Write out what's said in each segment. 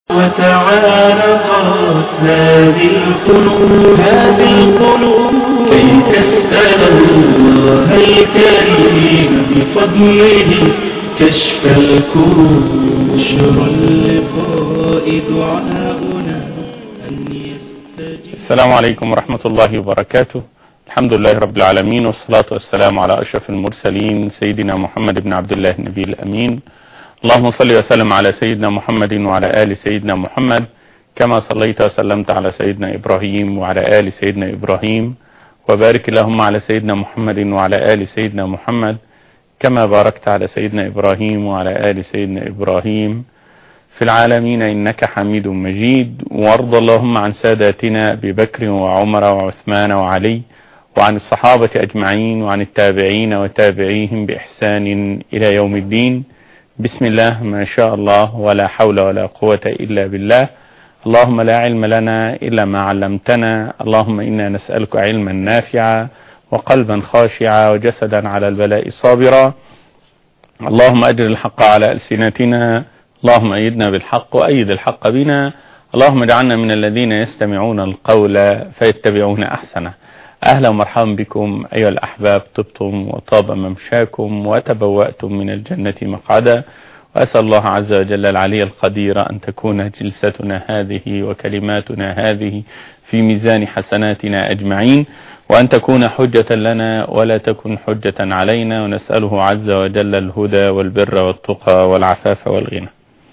وتعالقت هذه القلوب هذه القلوب كي تسأل الله الكريم بفضله كشف الكروب بشر اللقاء دعاؤنا أن يستجيب السلام عليكم ورحمة الله وبركاته الحمد لله رب العالمين والصلاة والسلام على أشرف المرسلين سيدنا محمد بن عبد الله النبي الأمين اللهم صل وسلم على سيدنا محمد وعلى آل سيدنا محمد كما صليت وسلمت على سيدنا إبراهيم وعلى آل سيدنا إبراهيم وبارك اللهم على سيدنا محمد وعلى آل سيدنا محمد كما باركت على سيدنا إبراهيم وعلى آل سيدنا إبراهيم في العالمين إنك حميد مجيد وارض اللهم عن ساداتنا أبي بكر وعمر وعثمان وعلي وعن الصحابة أجمعين وعن التابعين وتابعيهم بإحسان إلى يوم الدين بسم الله ما شاء الله ولا حول ولا قوة إلا بالله اللهم لا علم لنا إلا ما علمتنا اللهم إنا نسألك علما نافعا وقلبا خاشعا وجسدا على البلاء صابرا اللهم أجر الحق على ألسنتنا اللهم أيدنا بالحق وأيد الحق بنا اللهم اجعلنا من الذين يستمعون القول فيتبعون أحسنه أهلا ومرحبا بكم أيها الأحباب طبتم وطاب ممشاكم وتبوأتم من الجنة مقعدا وأسأل الله عز وجل العلي القدير أن تكون جلستنا هذه وكلماتنا هذه في ميزان حسناتنا أجمعين وأن تكون حجة لنا ولا تكن حجة علينا ونسأله عز وجل الهدى والبر والتقى والعفاف والغنى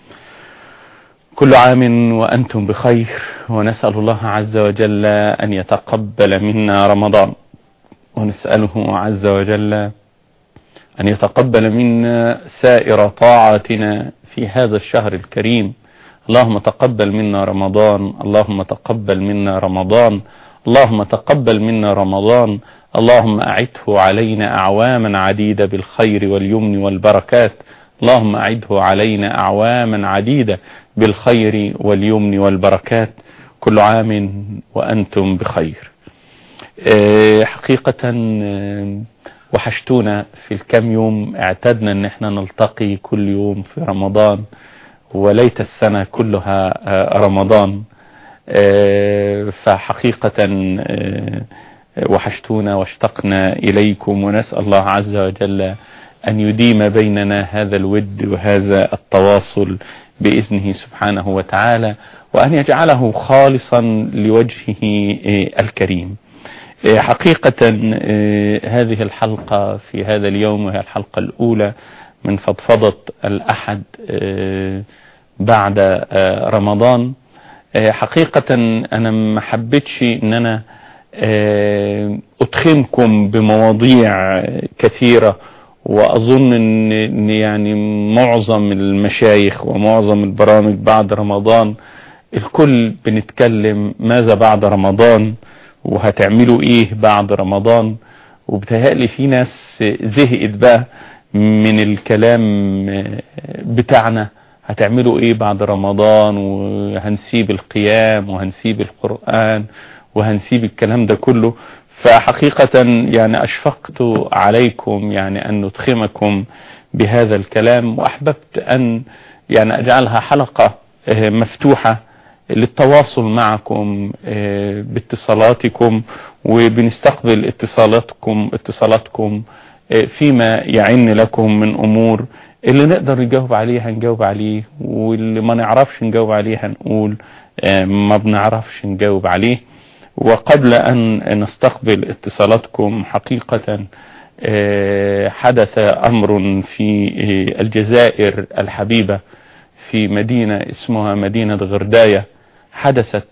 كل عام وأنتم بخير ونسأل الله عز وجل أن يتقبل منا رمضان ونسأله عز وجل أن يتقبل منا سائر طاعاتنا في هذا الشهر الكريم اللهم تقبل منا رمضان اللهم تقبل منا رمضان اللهم تقبل منا رمضان اللهم أعده علينا أعواما عديدة بالخير واليمن والبركات اللهم أعده علينا أعواما عديدة بالخير واليمن والبركات كل عام وأنتم بخير حقيقة وحشتونا في الكام يوم اعتدنا ان احنا نلتقي كل يوم في رمضان وليت السنة كلها رمضان فحقيقة وحشتونا واشتقنا إليكم ونسأل الله عز وجل أن يديم بيننا هذا الود وهذا التواصل بإذنه سبحانه وتعالى وأن يجعله خالصا لوجهه الكريم حقيقة هذه الحلقة في هذا اليوم وهي الحلقة الأولى من فضفضة الأحد بعد رمضان حقيقة أنا ما حبيتش أن أنا أدخمكم بمواضيع كثيرة وأظن أن يعني معظم المشايخ ومعظم البرامج بعد رمضان الكل بنتكلم ماذا بعد رمضان وهتعملوا ايه بعد رمضان وبتهيألي في ناس زهقت بقى من الكلام بتاعنا هتعملوا ايه بعد رمضان وهنسيب القيام وهنسيب القرآن وهنسيب الكلام ده كله فحقيقة يعني أشفقت عليكم يعني أن ندخمكم بهذا الكلام وأحببت أن يعني أجعلها حلقة مفتوحة للتواصل معكم باتصالاتكم وبنستقبل اتصالاتكم اتصالاتكم فيما يعن لكم من أمور اللي نقدر نجاوب عليه هنجاوب عليه واللي ما نعرفش نجاوب عليه هنقول ما بنعرفش نجاوب عليه وقبل أن نستقبل اتصالاتكم حقيقة حدث أمر في الجزائر الحبيبة في مدينة اسمها مدينة غرداية حدثت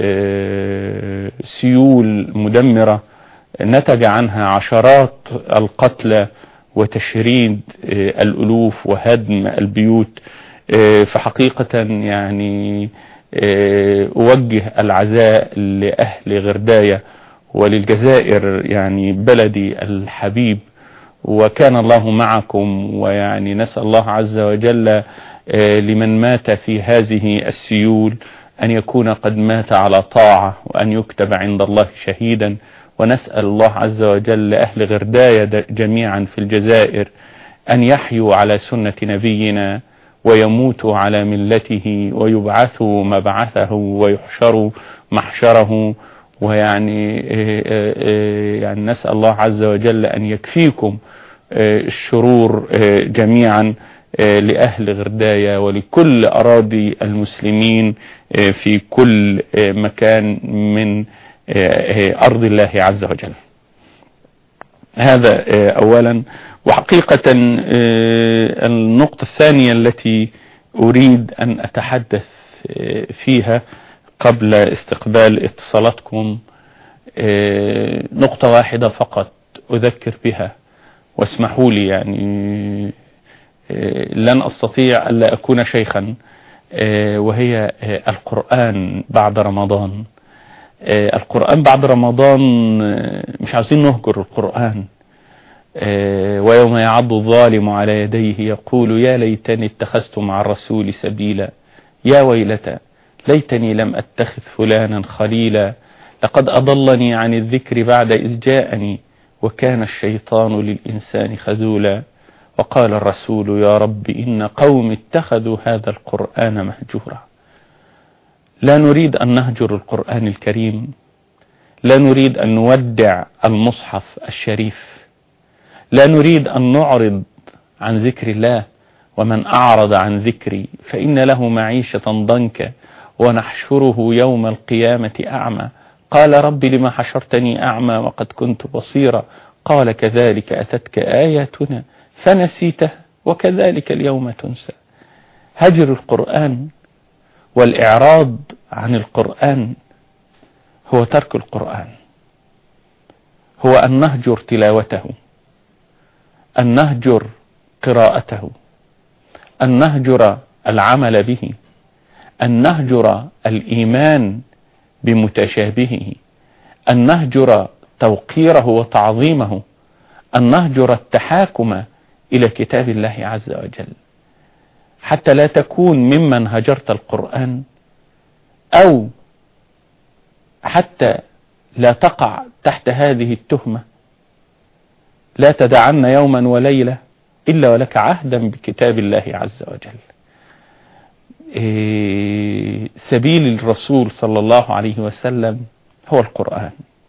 سيول مدمرة نتج عنها عشرات القتلى وتشريد الألوف وهدم البيوت فحقيقة يعني أوجه العزاء لأهل غرداية وللجزائر يعني بلدي الحبيب وكان الله معكم ويعني نسأل الله عز وجل لمن مات في هذه السيول أن يكون قد مات على طاعة وأن يكتب عند الله شهيدا ونسأل الله عز وجل أهل غرداية جميعا في الجزائر أن يحيوا على سنة نبينا ويموتوا على ملته ويبعثوا مبعثه ويحشروا محشره ويعني يعني نسأل الله عز وجل أن يكفيكم الشرور جميعا لأهل غرداية ولكل أراضي المسلمين في كل مكان من أرض الله عز وجل هذا أولا وحقيقة النقطة الثانية التي أريد أن أتحدث فيها قبل استقبال اتصالاتكم نقطة واحدة فقط أذكر بها واسمحوا لي يعني لن أستطيع ألا أكون شيخا وهي القرآن بعد رمضان القرآن بعد رمضان مش عاوزين نهجر القرآن ويوم يعض الظالم على يديه يقول يا ليتني اتخذت مع الرسول سبيلا يا ويلتى ليتني لم أتخذ فلانا خليلا لقد أضلني عن الذكر بعد إذ جاءني وكان الشيطان للإنسان خذولا وقال الرسول يا رب إن قوم اتخذوا هذا القرآن مهجورا لا نريد أن نهجر القرآن الكريم لا نريد أن نودع المصحف الشريف لا نريد أن نعرض عن ذكر الله ومن أعرض عن ذكري فإن له معيشة ضنكا ونحشره يوم القيامة أعمى قال رب لما حشرتني أعمى وقد كنت بصيرا قال كذلك أتتك آياتنا فنسيته وكذلك اليوم تنسى هجر القرآن والإعراض عن القرآن هو ترك القرآن هو أن نهجر تلاوته أن نهجر قراءته أن نهجر العمل به أن نهجر الإيمان بمتشابهه أن نهجر توقيره وتعظيمه أن نهجر التحاكم إلى كتاب الله عز وجل حتى لا تكون ممن هجرت القرآن أو حتى لا تقع تحت هذه التهمة لا تدعن يوما وليلة إلا ولك عهدا بكتاب الله عز وجل إيه سبيل الرسول صلى الله عليه وسلم هو القرآن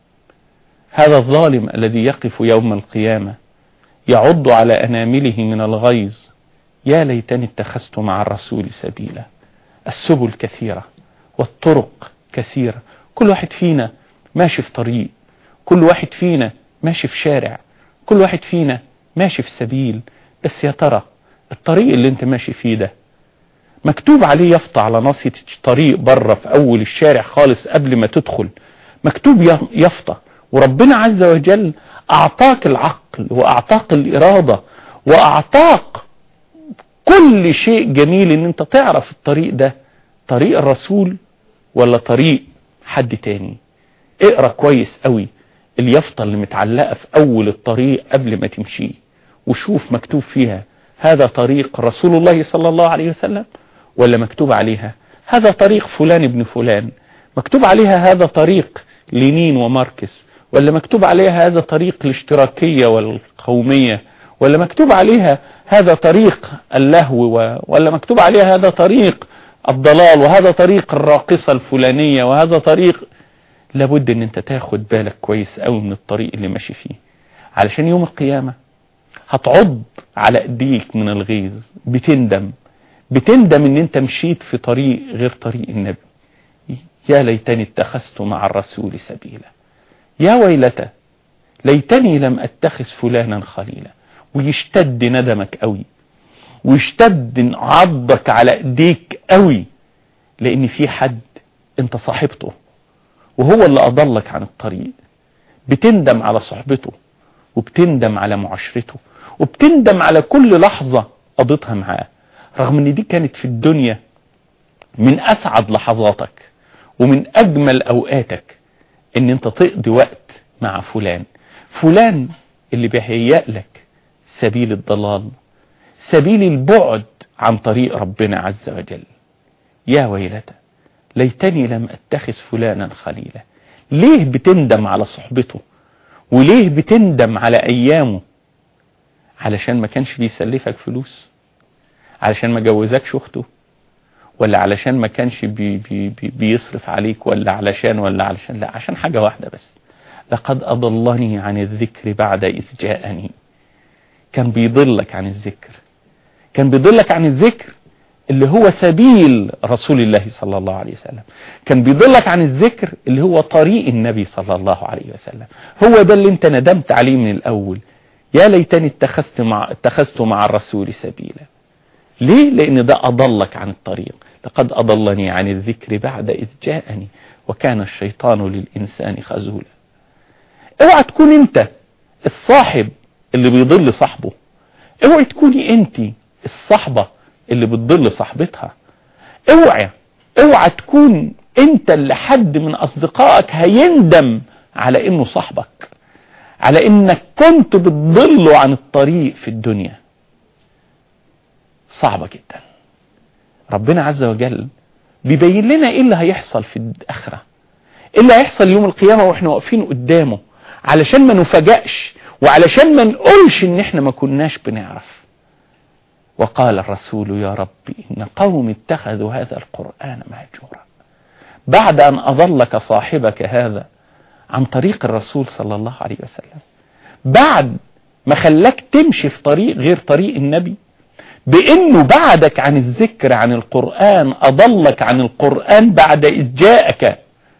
هذا الظالم الذي يقف يوم القيامة يعض على أنامله من الغيظ يا ليتني اتخذت مع الرسول سبيلا السبل كثيرة والطرق كثيرة كل واحد فينا ماشي في طريق كل واحد فينا ماشي في شارع كل واحد فينا ماشي في سبيل بس يا ترى الطريق اللي انت ماشي فيه ده مكتوب عليه يفطى على ناصية طريق بره في اول الشارع خالص قبل ما تدخل مكتوب يفطى وربنا عز وجل اعطاك العقل واعطاك الارادة واعطاك كل شيء جميل ان انت تعرف الطريق ده طريق الرسول ولا طريق حد تاني اقرأ كويس قوي اليافطة اللي متعلقة في اول الطريق قبل ما تمشيه وشوف مكتوب فيها هذا طريق رسول الله صلى الله عليه وسلم ولا مكتوب عليها هذا طريق فلان ابن فلان مكتوب عليها هذا طريق لينين وماركس ولا مكتوب عليها هذا طريق الاشتراكية والقومية ولا مكتوب عليها هذا طريق اللهو ولا مكتوب عليها هذا طريق الضلال وهذا طريق الراقصة الفلانية وهذا طريق لابد ان انت تاخد بالك كويس قوي من الطريق اللي ماشي فيه علشان يوم القيامة هتعض على ايديك من الغيظ بتندم بتندم ان انت مشيت في طريق غير طريق النبي يا ليتني اتخذت مع الرسول سبيلا يا ويلتى ليتني لم اتخذ فلانا خليلا ويشتد ندمك قوي ويشتد عضك على ايديك قوي لان في حد انت صاحبته وهو اللي اضلك عن الطريق بتندم على صحبته وبتندم على معاشرته وبتندم على كل لحظة قضيتها معاه رغم ان دي كانت في الدنيا من اسعد لحظاتك ومن اجمل اوقاتك ان انت تقضي وقت مع فلان فلان اللي بيهيأ لك سبيل الضلال سبيل البعد عن طريق ربنا عز وجل يا ويلتى ليتني لم اتخذ فلانا خليلا ليه بتندم على صحبته وليه بتندم على ايامه علشان ما كانش بيسلفك فلوس علشان ما جوزكش اخته ولا علشان ما كانش بي بي بي بيصرف عليك ولا علشان ولا علشان لا عشان حاجة واحدة بس لقد أضلني عن الذكر بعد إذ جاءني كان بيضلك عن الذكر كان بيضلك عن الذكر اللي هو سبيل رسول الله صلى الله عليه وسلم كان بيضلك عن الذكر اللي هو طريق النبي صلى الله عليه وسلم هو ده اللي انت ندمت عليه من الأول يا ليتني اتخذت مع, اتخذت مع الرسول سبيلا ليه لأن ده أضلك عن الطريق لقد أضلني عن الذكر بعد إذ جاءني وكان الشيطان للإنسان خزولا اوعى تكون انت الصاحب اللي بيضل صاحبه اوعى تكوني انت الصحبة اللي بتضل صاحبتها اوعى اوعى تكون انت اللي حد من اصدقائك هيندم على انه صاحبك على انك كنت بتضله عن الطريق في الدنيا صعبة جدا ربنا عز وجل بيبين لنا ايه اللي هيحصل في الاخرة ايه اللي هيحصل يوم القيامة واحنا واقفين قدامه علشان ما نفاجئش وعلشان ما نقولش ان احنا ما كناش بنعرف وقال الرسول يا ربي إن قوم اتخذوا هذا القرآن مهجورا بعد أن أضلك صاحبك هذا عن طريق الرسول صلى الله عليه وسلم بعد ما خلاك تمشي في طريق غير طريق النبي بأنه بعدك عن الذكر عن القرآن أضلك عن القرآن بعد إذ جاءك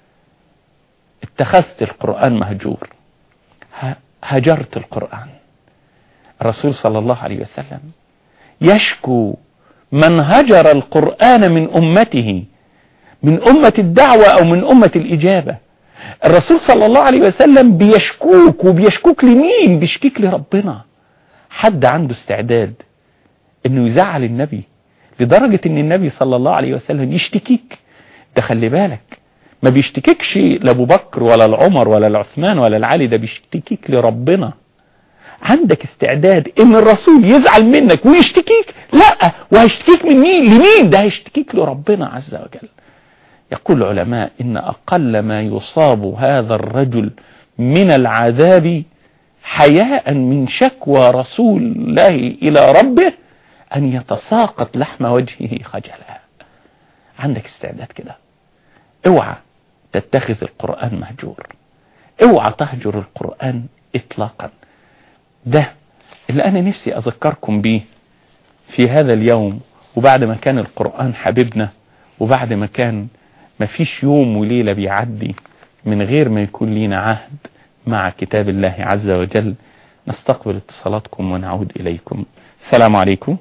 اتخذت القرآن مهجور هجرت القرآن الرسول صلى الله عليه وسلم يشكو من هجر القرآن من أمته من أمة الدعوة أو من أمة الإجابة الرسول صلى الله عليه وسلم بيشكوك وبيشكوك لمين بيشكيك لربنا حد عنده استعداد انه يزعل النبي لدرجة ان النبي صلى الله عليه وسلم يشتكيك ده خلي بالك ما بيشتكيكش لابو بكر ولا العمر ولا العثمان ولا العلي ده بيشتكيك لربنا عندك استعداد ان الرسول يزعل منك ويشتكيك لا وهيشتكيك من مين لمين ده هيشتكيك لربنا عز وجل يقول العلماء ان اقل ما يصاب هذا الرجل من العذاب حياء من شكوى رسول الله الى ربه ان يتساقط لحم وجهه خجلا عندك استعداد كده اوعى تتخذ القرآن مهجور اوعى تهجر القرآن اطلاقا ده اللي انا نفسي اذكركم بيه في هذا اليوم وبعد ما كان القرآن حبيبنا وبعد ما كان ما فيش يوم وليلة بيعدي من غير ما يكون لينا عهد مع كتاب الله عز وجل نستقبل اتصالاتكم ونعود إليكم السلام عليكم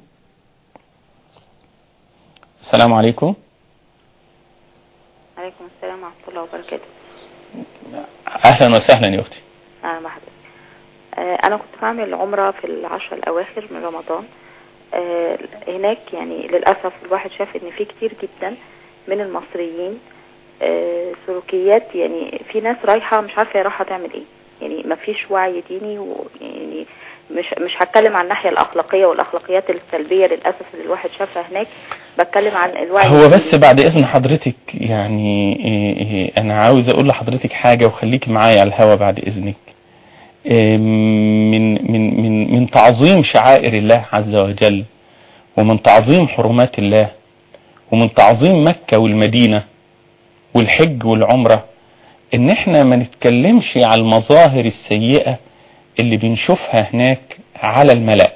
السلام عليكم عليكم السلام ورحمة الله وبركاته أهلا وسهلا يا أختي أهلا بحضرتك آه، أنا كنت بعمل عمرة في العشر الأواخر من رمضان آه، هناك يعني للأسف الواحد شاف إن في كتير جدا من المصريين آه، سلوكيات يعني في ناس رايحة مش عارفة هي رايحة تعمل إيه يعني ما فيش وعي ديني ويعني مش مش هتكلم عن الناحية الأخلاقية والأخلاقيات السلبية للأسف اللي الواحد شافها هناك بتكلم عن الوعي هو بس بعد إذن حضرتك يعني إيه إيه أنا عاوز أقول لحضرتك حاجة وخليك معايا على الهوا بعد إذنك إيه من من من من تعظيم شعائر الله عز وجل ومن تعظيم حرمات الله ومن تعظيم مكة والمدينة والحج والعمرة ان احنا ما نتكلمش على المظاهر السيئة اللي بنشوفها هناك على الملأ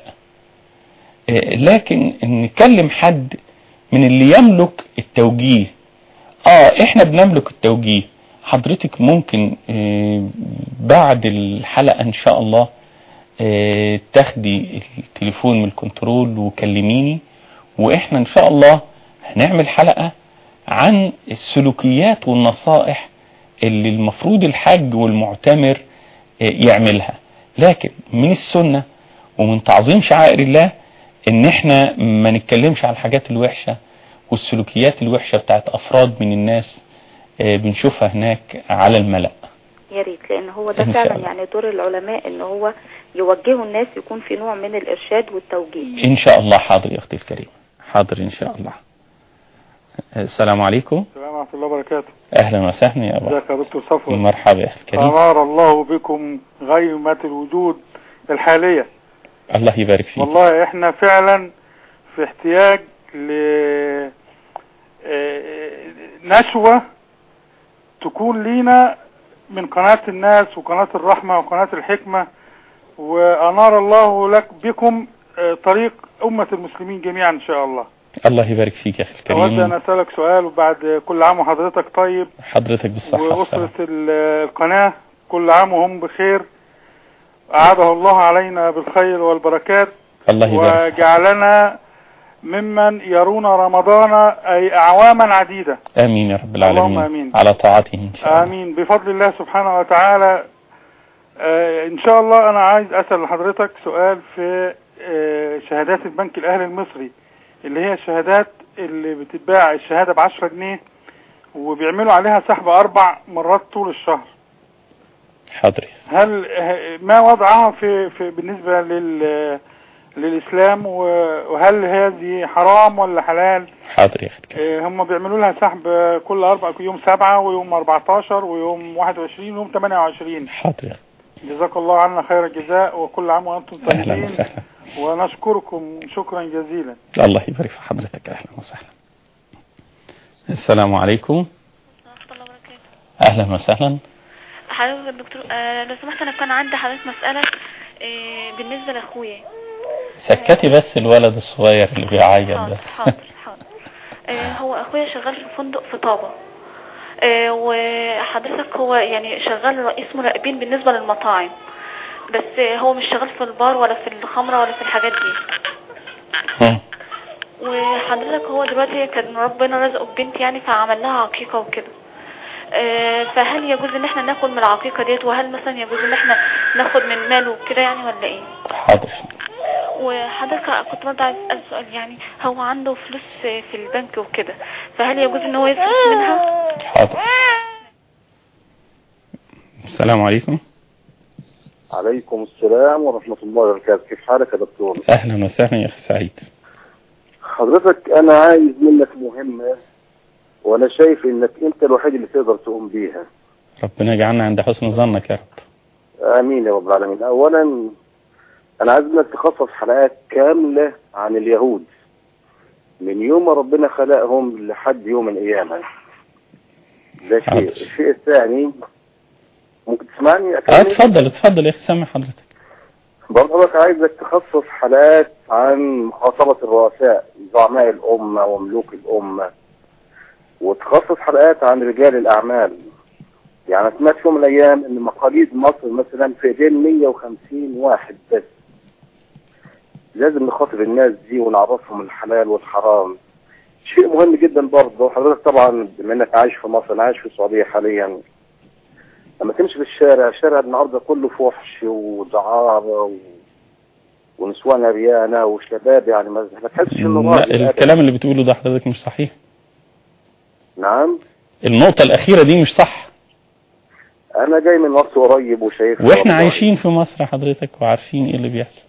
لكن نكلم حد من اللي يملك التوجيه اه احنا بنملك التوجيه حضرتك ممكن بعد الحلقة ان شاء الله تاخدي التليفون من الكنترول وكلميني واحنا ان شاء الله هنعمل حلقة عن السلوكيات والنصائح اللي المفروض الحج والمعتمر يعملها لكن من السنة ومن تعظيم شعائر الله ان احنا ما نتكلمش على الحاجات الوحشة والسلوكيات الوحشة بتاعت افراد من الناس بنشوفها هناك على الملأ يا ريت لان هو ده فعلا يعني دور العلماء ان هو يوجهوا الناس يكون في نوع من الارشاد والتوجيه ان شاء الله حاضر يا اختي الكريمة حاضر ان شاء الله السلام عليكم السلام ورحمة الله وبركاته اهلا وسهلا يا ابو ازيك يا دكتور صفوت مرحبا يا اخي الكريم أنار الله بكم غيمة الوجود الحالية الله يبارك فيك والله احنا فعلا في احتياج ل آه، نشوة تكون لينا من قناة الناس وقناة الرحمة وقناة الحكمة وأنار الله لك بكم آه، طريق أمة المسلمين جميعا إن شاء الله الله يبارك فيك يا أخي أود أن الكريم أسألك سؤال وبعد كل عام وحضرتك طيب حضرتك بالصحة والسلامة وأسرة ال- القناة كل عام وهم بخير أعاده الله علينا بالخير والبركات الله يبارك وجعلنا ممن يرون رمضان أي أعواما عديدة آمين يا رب العالمين اللهم آمين. على طاعته إن شاء الله آمين بفضل الله سبحانه وتعالى آه إن شاء الله أنا عايز أسأل حضرتك سؤال في آه شهادات البنك الأهلي المصري اللي هي الشهادات اللي بتتباع الشهادة بعشرة جنيه وبيعملوا عليها سحب أربع مرات طول الشهر حاضر هل ه- ما وضعها في, في بالنسبة لل للإسلام و- وهل هذه حرام ولا حلال حاضر يا أخي الكريم آه، هم بيعملوا لها سحب كل أربع يوم سبعة ويوم 14 ويوم 21 ويوم 28 حاضر يا أخي جزاك الله عنا خير الجزاء وكل عام وأنتم أهلا طيبين وسهلا ونشكركم شكرا جزيلا الله يبارك في حضرتك أهلا وسهلا السلام عليكم ورحمة الله وبركاته أهلا وسهلا حضرتك الدكتور آه لو سمحت انا كان عندي حضرتك مسألة آه بالنسبة لاخويا سكتي بس الولد الصغير اللي بيعيط ده حاضر حاضر حاضر آه هو اخويا شغال في فندق في طابة آه وحضرتك هو يعني شغال رئيس مراقبين بالنسبة للمطاعم بس آه هو مش شغال في البار ولا في الخمرة ولا في الحاجات دي مم. وحضرتك هو دلوقتي كان ربنا رزقه ببنت يعني فعمل لها عقيقة وكده آه، فهل يجوز ان احنا ناكل من العقيقة ديت وهل مثلا يجوز ان احنا ناخد من ماله وكده يعني ولا ايه حاضر وحضرتك كنت برضه عايز اسال سؤال يعني هو عنده فلوس في البنك وكده فهل يجوز ان هو يصرف منها حاضر السلام عليكم عليكم السلام ورحمة الله وبركاته كيف حالك يا دكتور أهلا وسهلا يا أخي سعيد حضرتك أنا عايز منك مهمة وأنا شايف إنك أنت الوحيد اللي تقدر تقوم بيها ربنا يجعلنا عند حسن ظنك يا رب آمين يا رب العالمين أولا أنا عايز منك تخصص حلقات كاملة عن اليهود من يوم ما ربنا خلقهم لحد يوم القيامة ده شيء حاضر. الشيء الثاني ممكن تسمعني اه أكمل؟ اتفضل اتفضل يا أخي سامع حضرتك برضك عايزك تخصص حلقات عن مخاطبة الرؤساء زعماء الأمة وملوك الأمة وتخصص حلقات عن رجال الأعمال يعني سمعت في يوم من الأيام إن مقاليد مصر مثلا في إيدين 150 واحد بس لازم نخاطب الناس دي ونعرفهم الحلال والحرام شيء مهم جدا برضه حضرتك طبعا بما انك عايش في مصر انا عايش في السعوديه حاليا لما تمشي في الشارع الشارع النهارده كله فحش ودعارة و... ونسوان عريانة وشباب يعني ما ما تحسش انه لا راجل أبداً. الكلام اللي بتقوله ده حضرتك مش صحيح نعم النقطة الأخيرة دي مش صح انا جاي من مصر قريب وشايف واحنا والله. عايشين في مصر حضرتك وعارفين ايه اللي بيحصل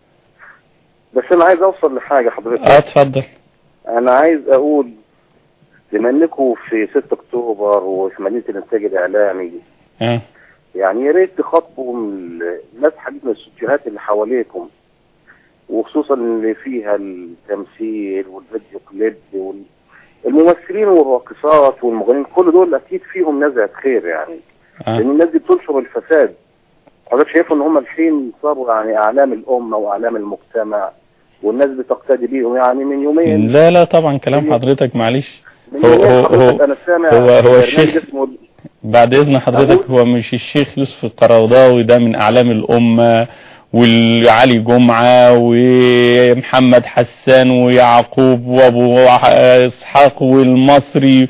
بس انا عايز اوصل لحاجة حضرتك اه اتفضل انا عايز اقول بما انكم في 6 اكتوبر وفي مدينة الانتاج الاعلامي اه يعني يا ريت تخاطبوا ال- الناس حبيب من الاستوديوهات اللي حواليكم وخصوصا اللي فيها التمثيل والفيديو كليب وال- الممثلين والراقصات والمغنيين كل دول اكيد فيهم نزعه خير يعني اه لان الناس دي بتنشر الفساد حضرتك شايف ان هم الحين صاروا يعني اعلام الامه واعلام المجتمع والناس بتقتدي بيهم يعني من يومين لا لا طبعا كلام حضرتك معلش من هو- يومين هو- حضرتك هو- انا سامع هو- هو برنامج الشيخ- اسمه بعد اذن حضرتك أقول؟ هو مش الشيخ يوسف القرضاوي ده من اعلام الامة والعلي جمعة ومحمد حسان ويعقوب وابو اسحاق والمصري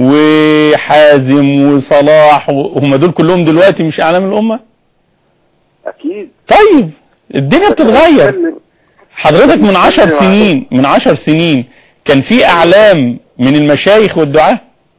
وحازم وصلاح هم دول كلهم دلوقتي مش اعلام الامة اكيد طيب الدنيا بتتغير بتكلم- حضرتك من عشر أيوة. سنين من عشر سنين كان في اعلام من المشايخ والدعاة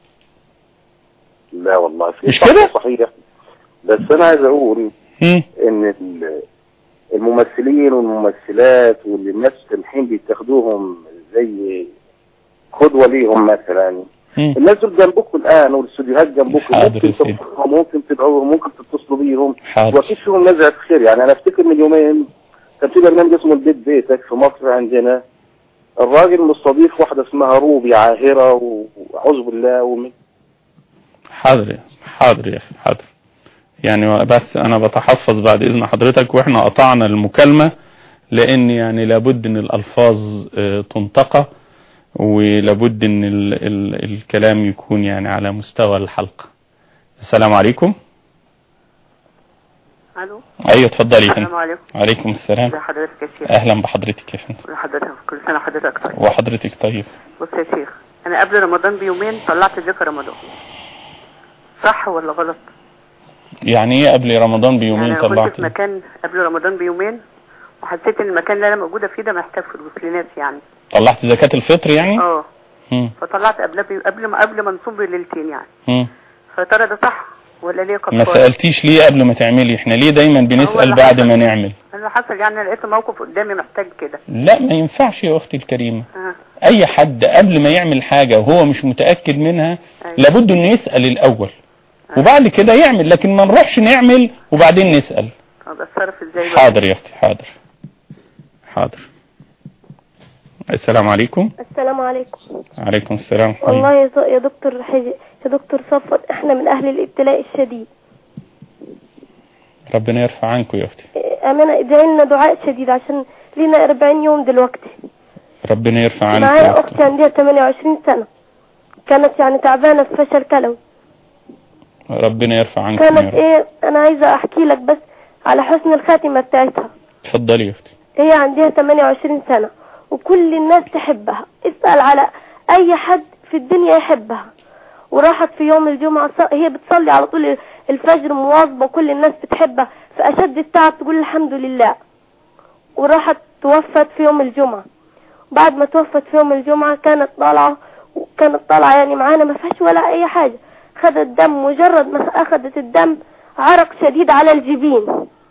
لا والله في مش صح كده؟ صحيح بس انا عايز اقول هم؟ ان ال- الممثلين والممثلات واللي الناس الحين بيتاخدوهم زي قدوة ليهم مثلا هم؟ الناس دول جنبكم الان والاستوديوهات جنبكم حاضر ممكن يا سيدي. تبقوا- ممكن تدعوهم ممكن تتصلوا بيهم حاضر واكيد فيهم نزعة خير يعني انا افتكر من يومين كان في برنامج اسمه البيت بيتك في مصر عندنا الراجل مستضيف واحدة اسمها روبي عاهرة وأعوذ بالله ومن حاضر يا حاضر يا أخي حاضر يعني بس أنا بتحفظ بعد إذن حضرتك وإحنا قطعنا المكالمة لأن يعني لابد أن الألفاظ آه، تنتقى ولابد أن ال ال الكلام يكون يعني على مستوى الحلقة السلام عليكم الو أيوة اتفضلي يا السلام فندم عليكم عليكم السلام ازي حضرتك يا شيخ أهلا بحضرتك يا فندم حضرتك كل سنه وحضرتك طيب وحضرتك طيب بص يا شيخ انا قبل رمضان بيومين طلعت ذكر رمضان صح ولا غلط يعني ايه قبل رمضان يعني بيومين انا كنت طلعت في مكان قبل رمضان بيومين وحسيت ان المكان اللي انا موجوده فيه ده محتاج فلوس لناس يعني طلعت زكاة الفطر يعني اه مم. فطلعت قبل قبل ما قبل ما نصوم بليلتين يعني مم. فترى ده صح ولا ليه ما كفاره سألتيش ليه قبل ما تعملي احنا ليه دايما هو بنسأل اللي بعد حصل. ما نعمل انا حصل يعني أنا لقيت موقف قدامي محتاج كده لا ما ينفعش يا اختي الكريمة اه اي حد قبل ما يعمل حاجة وهو مش متأكد منها أيوة. لابد انه يسأل الاول وبعد كده يعمل لكن ما نروحش نعمل وبعدين نسأل طب اتصرف ازاي بقى؟ حاضر يا اختي حاضر حاضر السلام عليكم السلام عليكم عليكم السلام والله يا ز- يا دكتور حج... يا دكتور صفوت احنا من اهل الابتلاء الشديد ربنا يرفع عنكم يا اختي إيه، امانه ادعي لنا دعاء شديد عشان لينا 40 يوم دلوقتي ربنا يرفع عنك معايا يا اختي اختي عندها 28 سنه كانت يعني تعبانه في فشل كلوي ربنا يرفع عنكم يا كانت رب ايه انا عايزه احكي لك بس على حسن الخاتمه بتاعتها اتفضلي يا اختي هي عندها 28 سنة وكل الناس تحبها اسأل على أي حد في الدنيا يحبها وراحت في يوم الجمعة ص- هي بتصلي على طول الفجر مواظبة وكل الناس بتحبها في أشد التعب تقول الحمد لله وراحت توفت في يوم الجمعة بعد ما توفت في يوم الجمعة كانت طالعة كانت طالعة يعني معانا ما فيهاش ولا أي حاجة خدت دم مجرد ما أخدت الدم عرق شديد على الجبين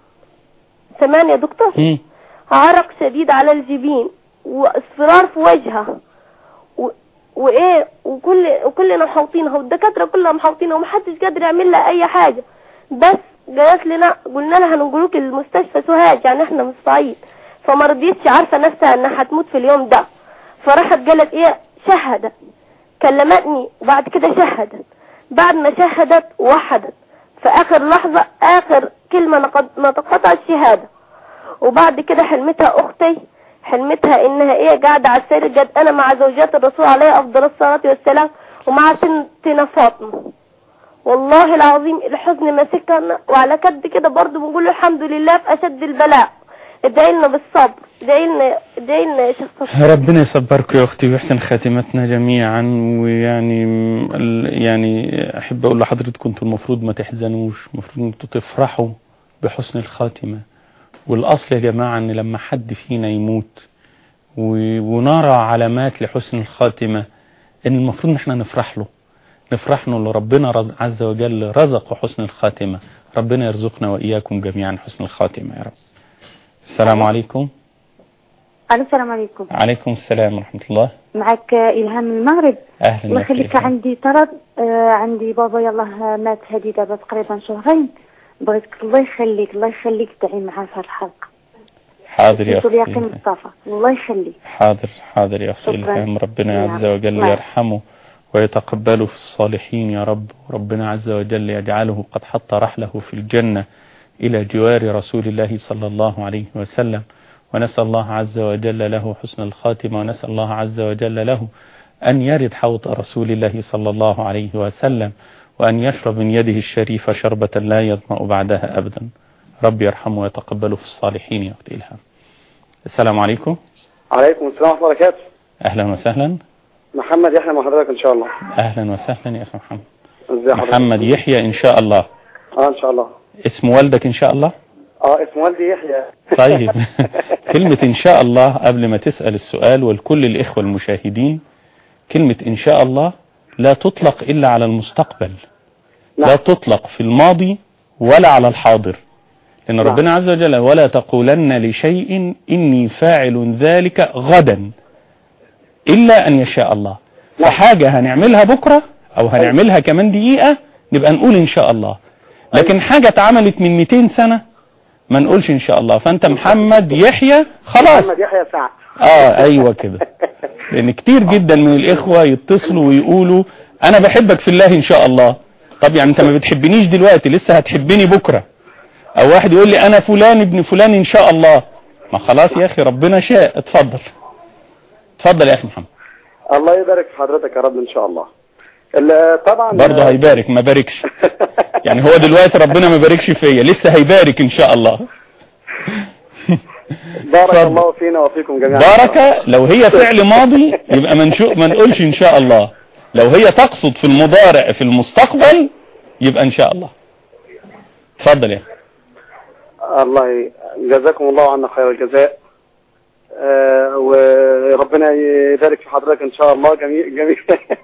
سمان يا دكتور مم. عرق شديد على الجبين واصفرار في وجهها و... وايه وكل وكلنا محوطينها والدكاتره كلها محوطينها ومحدش قادر يعمل لها اي حاجه بس قالت لنا قلنا لها هننقلوك المستشفى سوهاج يعني احنا من الصعيد فما رضيتش عارفه نفسها انها هتموت في اليوم ده فراحت قالت ايه شهدت كلمتني وبعد كده شهدت بعد ما شهدت وحدت في اخر لحظه اخر كلمه نقد- نطقتها الشهاده وبعد كده حلمتها اختي حلمتها انها ايه قاعده على السرير قد انا مع زوجات الرسول عليه افضل الصلاه والسلام ومع سنتنا فاطمه والله العظيم الحزن ماسكنا وعلى قد كده برضه بنقول الحمد لله في اشد البلاء ادعي لنا بالصبر ادعي لنا ادعي لنا يا شيخ صفر ربنا يصبركم يا اختي ويحسن خاتمتنا جميعا ويعني ال- يعني احب اقول لحضرتكم انتوا المفروض ما تحزنوش المفروض انتوا تفرحوا بحسن الخاتمه والاصل يا جماعه ان لما حد فينا يموت و- ونرى علامات لحسن الخاتمه ان المفروض ان احنا نفرح له نفرح له اللي ربنا رز- عز وجل رزقه حسن الخاتمه ربنا يرزقنا واياكم جميعا حسن الخاتمه يا رب السلام عليكم الو السلام عليكم عليكم السلام ورحمه الله معك الهام من المغرب اهلا الله أختي يخليك إلهام. عندي طلب آه عندي بابا يلاه مات هذه دابا تقريبا شهرين بغيتك الله يخليك الله يخليك تعي معاه في هذه الحلقه حاضر يا قلت له يقين اختي مصطفى الله يخليك حاضر حاضر يا اختي شكراً. الهام ربنا نعم. عز وجل نعم. يرحمه ويتقبله في الصالحين يا رب وربنا عز وجل يجعله قد حط رحله في الجنة إلى جوار رسول الله صلى الله عليه وسلم ونسأل الله عز وجل له حسن الخاتمة ونسأل الله عز وجل له أن يرد حوض رسول الله صلى الله عليه وسلم وأن يشرب من يده الشريفة شربة لا يظمأ بعدها أبدا رب يرحمه ويتقبله في الصالحين يا أختي إلهام السلام عليكم عليكم السلام ورحمة الله وبركاته أهلا وسهلا محمد يحيى مع حضرتك إن شاء الله أهلا وسهلا يا أخي محمد ازي حضرتك محمد يحيى إن شاء الله اه إن شاء الله اسم والدك إن شاء الله اه اسم والدي يحيى طيب كلمة إن شاء الله قبل ما تسأل السؤال ولكل الإخوة المشاهدين كلمة إن شاء الله لا تطلق إلا على المستقبل لا نعم. تطلق في الماضي ولا على الحاضر لأن نعم. ربنا عز وجل ولا تقولن لشيء إني فاعل ذلك غدا إلا أن يشاء الله نعم. فحاجة هنعملها بكرة أو هنعملها كمان دقيقة نبقى نقول إن شاء الله لكن حاجة اتعملت من 200 سنة ما نقولش إن شاء الله فأنت محمد يحيى خلاص محمد يحيى سعد اه ايوه كده لان كتير جدا من الاخوة يتصلوا ويقولوا انا بحبك في الله ان شاء الله طب يعني انت ما بتحبنيش دلوقتي لسه هتحبني بكرة او واحد يقول لي انا فلان ابن فلان ان شاء الله ما خلاص يا اخي ربنا شاء اتفضل اتفضل يا اخي محمد الله يبارك في حضرتك يا رب ان شاء الله ال- طبعا برضه هيبارك ما باركش يعني هو دلوقتي ربنا ما باركش فيا لسه هيبارك ان شاء الله بارك اتفضل. الله فينا وفيكم جميعا بارك لو هي فعل ماضي يبقى منشو ما نقولش ان شاء الله لو هي تقصد في المضارع في المستقبل يبقى ان شاء الله اتفضل يا اخي الله ي- جزاكم الله عنا خير الجزاء آه وربنا يبارك في حضرتك ان شاء الله جميل جميل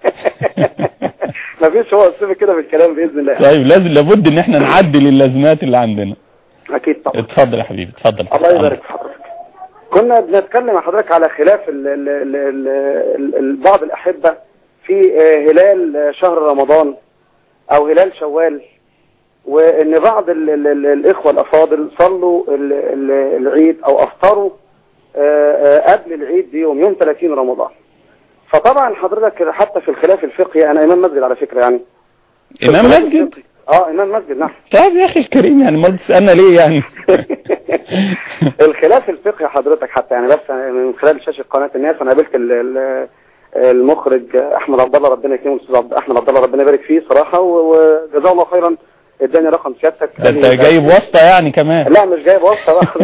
مفيش هو سيبك كده في الكلام باذن الله طيب لازم لابد ان احنا نعدل اللازمات اللي عندنا اكيد طبعا اتفضل يا حبيبي اتفضل الله يبارك في حضرتك كنا بنتكلم مع حضرتك على خلاف ال ال ال ال ال ال بعض الأحبة في آه، هلال آه، شهر رمضان أو هلال شوال وإن بعض ال ال ال الإخوة الأفاضل صلوا ال ال العيد أو أفطروا آه، آه، قبل العيد بيوم يوم 30 رمضان فطبعا حضرتك حتى في الخلاف الفقهي أنا إمام مسجد على فكرة يعني امام مسجد اه إمام مسجد نعم طيب يا اخي الكريم يعني ما تسالنا ليه يعني الخلاف الفقهي حضرتك حتى يعني بس من خلال شاشه قناه الناس انا قابلت ال- ال- المخرج احمد عبد الله ربنا يكرمه الاستاذ عبد- احمد عبد الله ربنا يبارك فيه صراحه و- وجزاه الله خيرا اداني رقم سيادتك ده انت جايب واسطه يعني كمان لا مش جايب واسطه بقى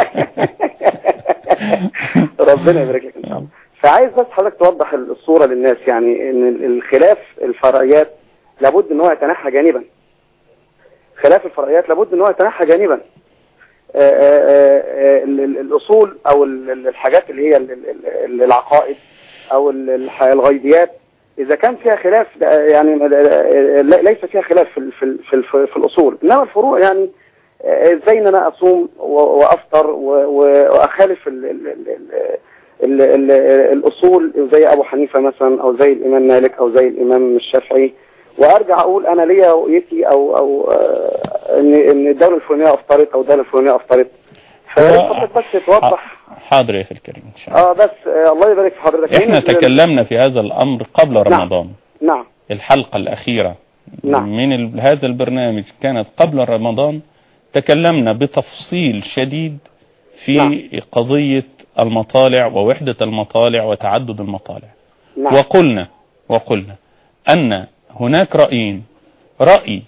ربنا يبارك لك ان شاء الله فعايز بس حضرتك توضح الصوره للناس يعني ان ال- الخلاف الفرعيات لابد ان هو يتنحى جانبا خلاف الفرعيات لابد ان هو يتنحى جانبا آه، آه، آه، ال- ال- الاصول او ال- ال- الحاجات اللي هي ال- ال- ال- العقائد او ال- الح- الغيبيات اذا كان فيها خلاف آه، يعني آه، لا- ليس فيها خلاف في ال- في ال- في ال- في الاصول انما الفروع يعني آه، ازاي ان انا اصوم و- وافطر و- و- واخالف ال ال ال ال ال ال الاصول زي ابو حنيفه مثلا او زي الامام مالك او زي الامام الشافعي وارجع اقول انا ليا رؤيتي او او آه، ان ان الدوله الفلانيه افطرت او الدوله الفلانيه افطرت فيا ريت حضرتك بس توضح حاضر يا اخي الكريم ان شاء الله اه بس آه الله يبارك في حضرتك احنا مين ال- تكلمنا في هذا الامر قبل رمضان نعم الحلقة الأخيرة نعم. من ال- هذا البرنامج كانت قبل رمضان تكلمنا بتفصيل شديد في نعم. قضية المطالع ووحدة المطالع وتعدد المطالع نعم وقلنا وقلنا أن هناك رأيين رأي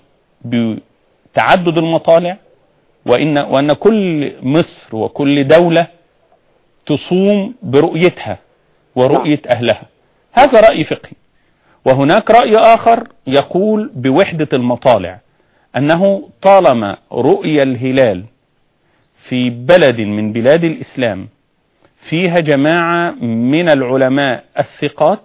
بتعدد المطالع وإن, وأن كل مصر وكل دولة تصوم برؤيتها ورؤية أهلها هذا رأي فقهي وهناك رأي آخر يقول بوحدة المطالع أنه طالما رؤية الهلال في بلد من بلاد الإسلام فيها جماعة من العلماء الثقات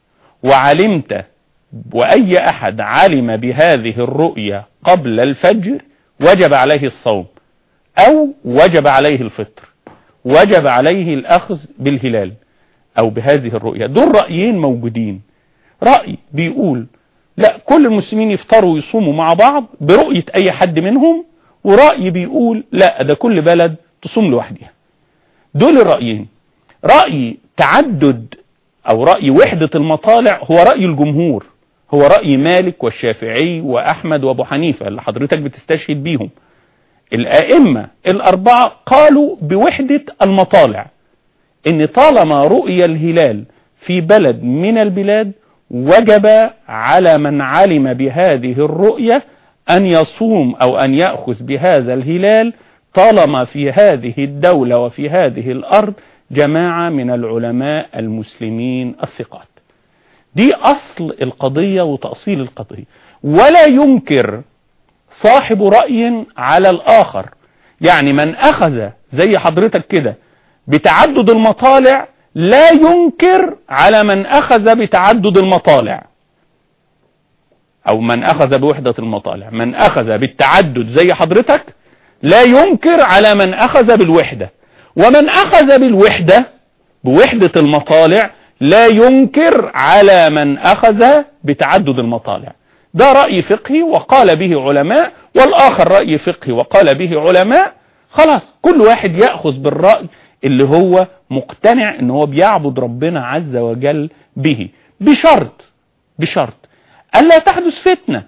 وعلمت وأي أحد علم بهذه الرؤية قبل الفجر وجب عليه الصوم أو وجب عليه الفطر وجب عليه الأخذ بالهلال أو بهذه الرؤية دول رأيين موجودين رأي بيقول لا كل المسلمين يفطروا ويصوموا مع بعض برؤية أي حد منهم ورأي بيقول لا ده كل بلد تصوم لوحدها دول الرأيين رأي تعدد أو رأي وحدة المطالع هو رأي الجمهور هو رأي مالك والشافعي وأحمد وأبو حنيفة اللي حضرتك بتستشهد بيهم الآئمة الأربعة قالوا بوحدة المطالع إن طالما رؤية الهلال في بلد من البلاد وجب على من علم بهذه الرؤية أن يصوم أو أن يأخذ بهذا الهلال طالما في هذه الدولة وفي هذه الأرض جماعة من العلماء المسلمين الثقات دي أصل القضية وتأصيل القضية ولا ينكر صاحب رأي على الآخر يعني من أخذ زي حضرتك كده بتعدد المطالع لا ينكر على من أخذ بتعدد المطالع أو من أخذ بوحدة المطالع من أخذ بالتعدد زي حضرتك لا ينكر على من أخذ بالوحدة ومن أخذ بالوحدة بوحدة المطالع لا ينكر على من أخذ بتعدد المطالع ده رأي فقهي وقال به علماء والآخر رأي فقهي وقال به علماء خلاص كل واحد يأخذ بالرأي اللي هو مقتنع ان هو بيعبد ربنا عز وجل به بشرط بشرط ألا تحدث فتنة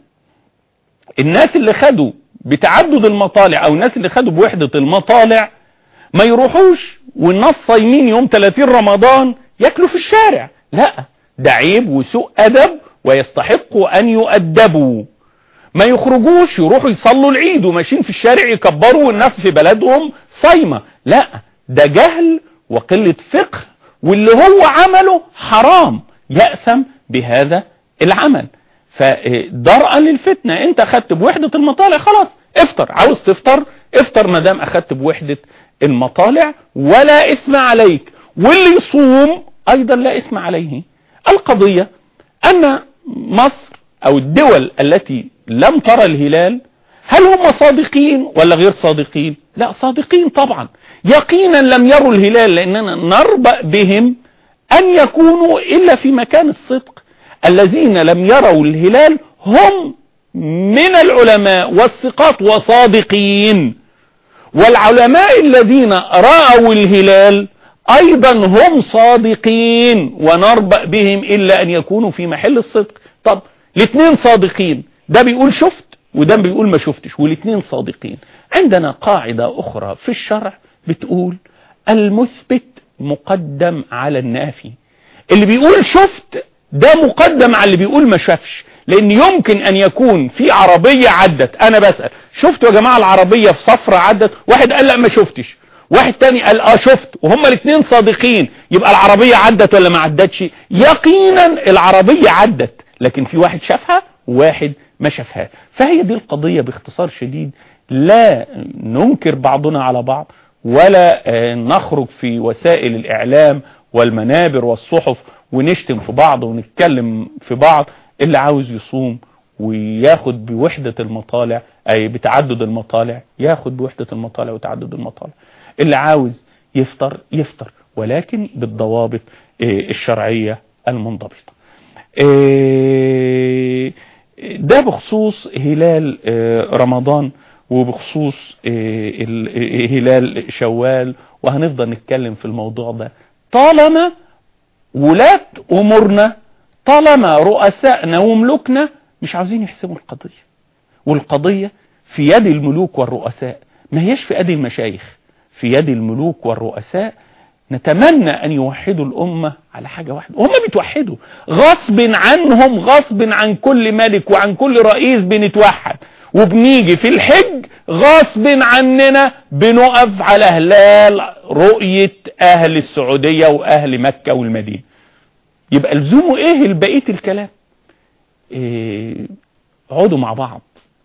الناس اللي خدوا بتعدد المطالع او الناس اللي خدوا بوحدة المطالع ما يروحوش والناس صايمين يوم 30 رمضان ياكلوا في الشارع لا ده عيب وسوء ادب ويستحقوا ان يؤدبوا ما يخرجوش يروحوا يصلوا العيد وماشيين في الشارع يكبروا والناس في بلدهم صايمة لا ده جهل وقلة فقه واللي هو عمله حرام يأثم بهذا العمل فدرءا للفتنة انت اخدت بوحدة المطالع خلاص افطر عاوز تفطر افطر مدام اخدت بوحدة المطالع ولا اثم عليك واللي يصوم ايضا لا اثم عليه القضية ان مصر او الدول التي لم ترى الهلال هل هم صادقين ولا غير صادقين لا صادقين طبعا يقينا لم يروا الهلال لاننا نربأ بهم ان يكونوا الا في مكان الصدق الذين لم يروا الهلال هم من العلماء والثقات وصادقين والعلماء الذين رأوا الهلال ايضا هم صادقين ونربأ بهم الا ان يكونوا في محل الصدق طب الاثنين صادقين ده بيقول شفت وده بيقول ما شفتش والاثنين صادقين عندنا قاعدة اخرى في الشرع بتقول المثبت مقدم على النافي اللي بيقول شفت ده مقدم على اللي بيقول ما شافش لان يمكن ان يكون في عربية عدت انا بسأل شفتوا يا جماعة العربية في صفرة عدت واحد قال لا ما شفتش واحد تاني قال اه شفت وهما الاثنين صادقين يبقى العربية عدت ولا ما عدتش يقينا العربية عدت لكن في واحد شافها وواحد ما شافها فهي دي القضية باختصار شديد لا ننكر بعضنا على بعض ولا نخرج في وسائل الإعلام والمنابر والصحف ونشتم في بعض ونتكلم في بعض اللي عاوز يصوم وياخد بوحدة المطالع أي بتعدد المطالع ياخد بوحدة المطالع وتعدد المطالع اللي عاوز يفطر يفطر ولكن بالضوابط الشرعية المنضبطة ده بخصوص هلال رمضان وبخصوص هلال شوال وهنفضل نتكلم في الموضوع ده طالما ولاة أمورنا طالما رؤسائنا وملوكنا مش عاوزين يحسبوا القضية والقضية في يد الملوك والرؤساء ما هيش في يد المشايخ في يد الملوك والرؤساء نتمنى أن يوحدوا الأمة على حاجة واحدة وهم بيتوحدوا غصب عنهم غصب عن كل ملك وعن كل رئيس بنتوحد وبنيجي في الحج غصب عننا بنقف على هلال رؤية أهل السعودية وأهل مكة والمدينة يبقى لزومه إيه البقية الكلام إيه اقعدوا مع بعض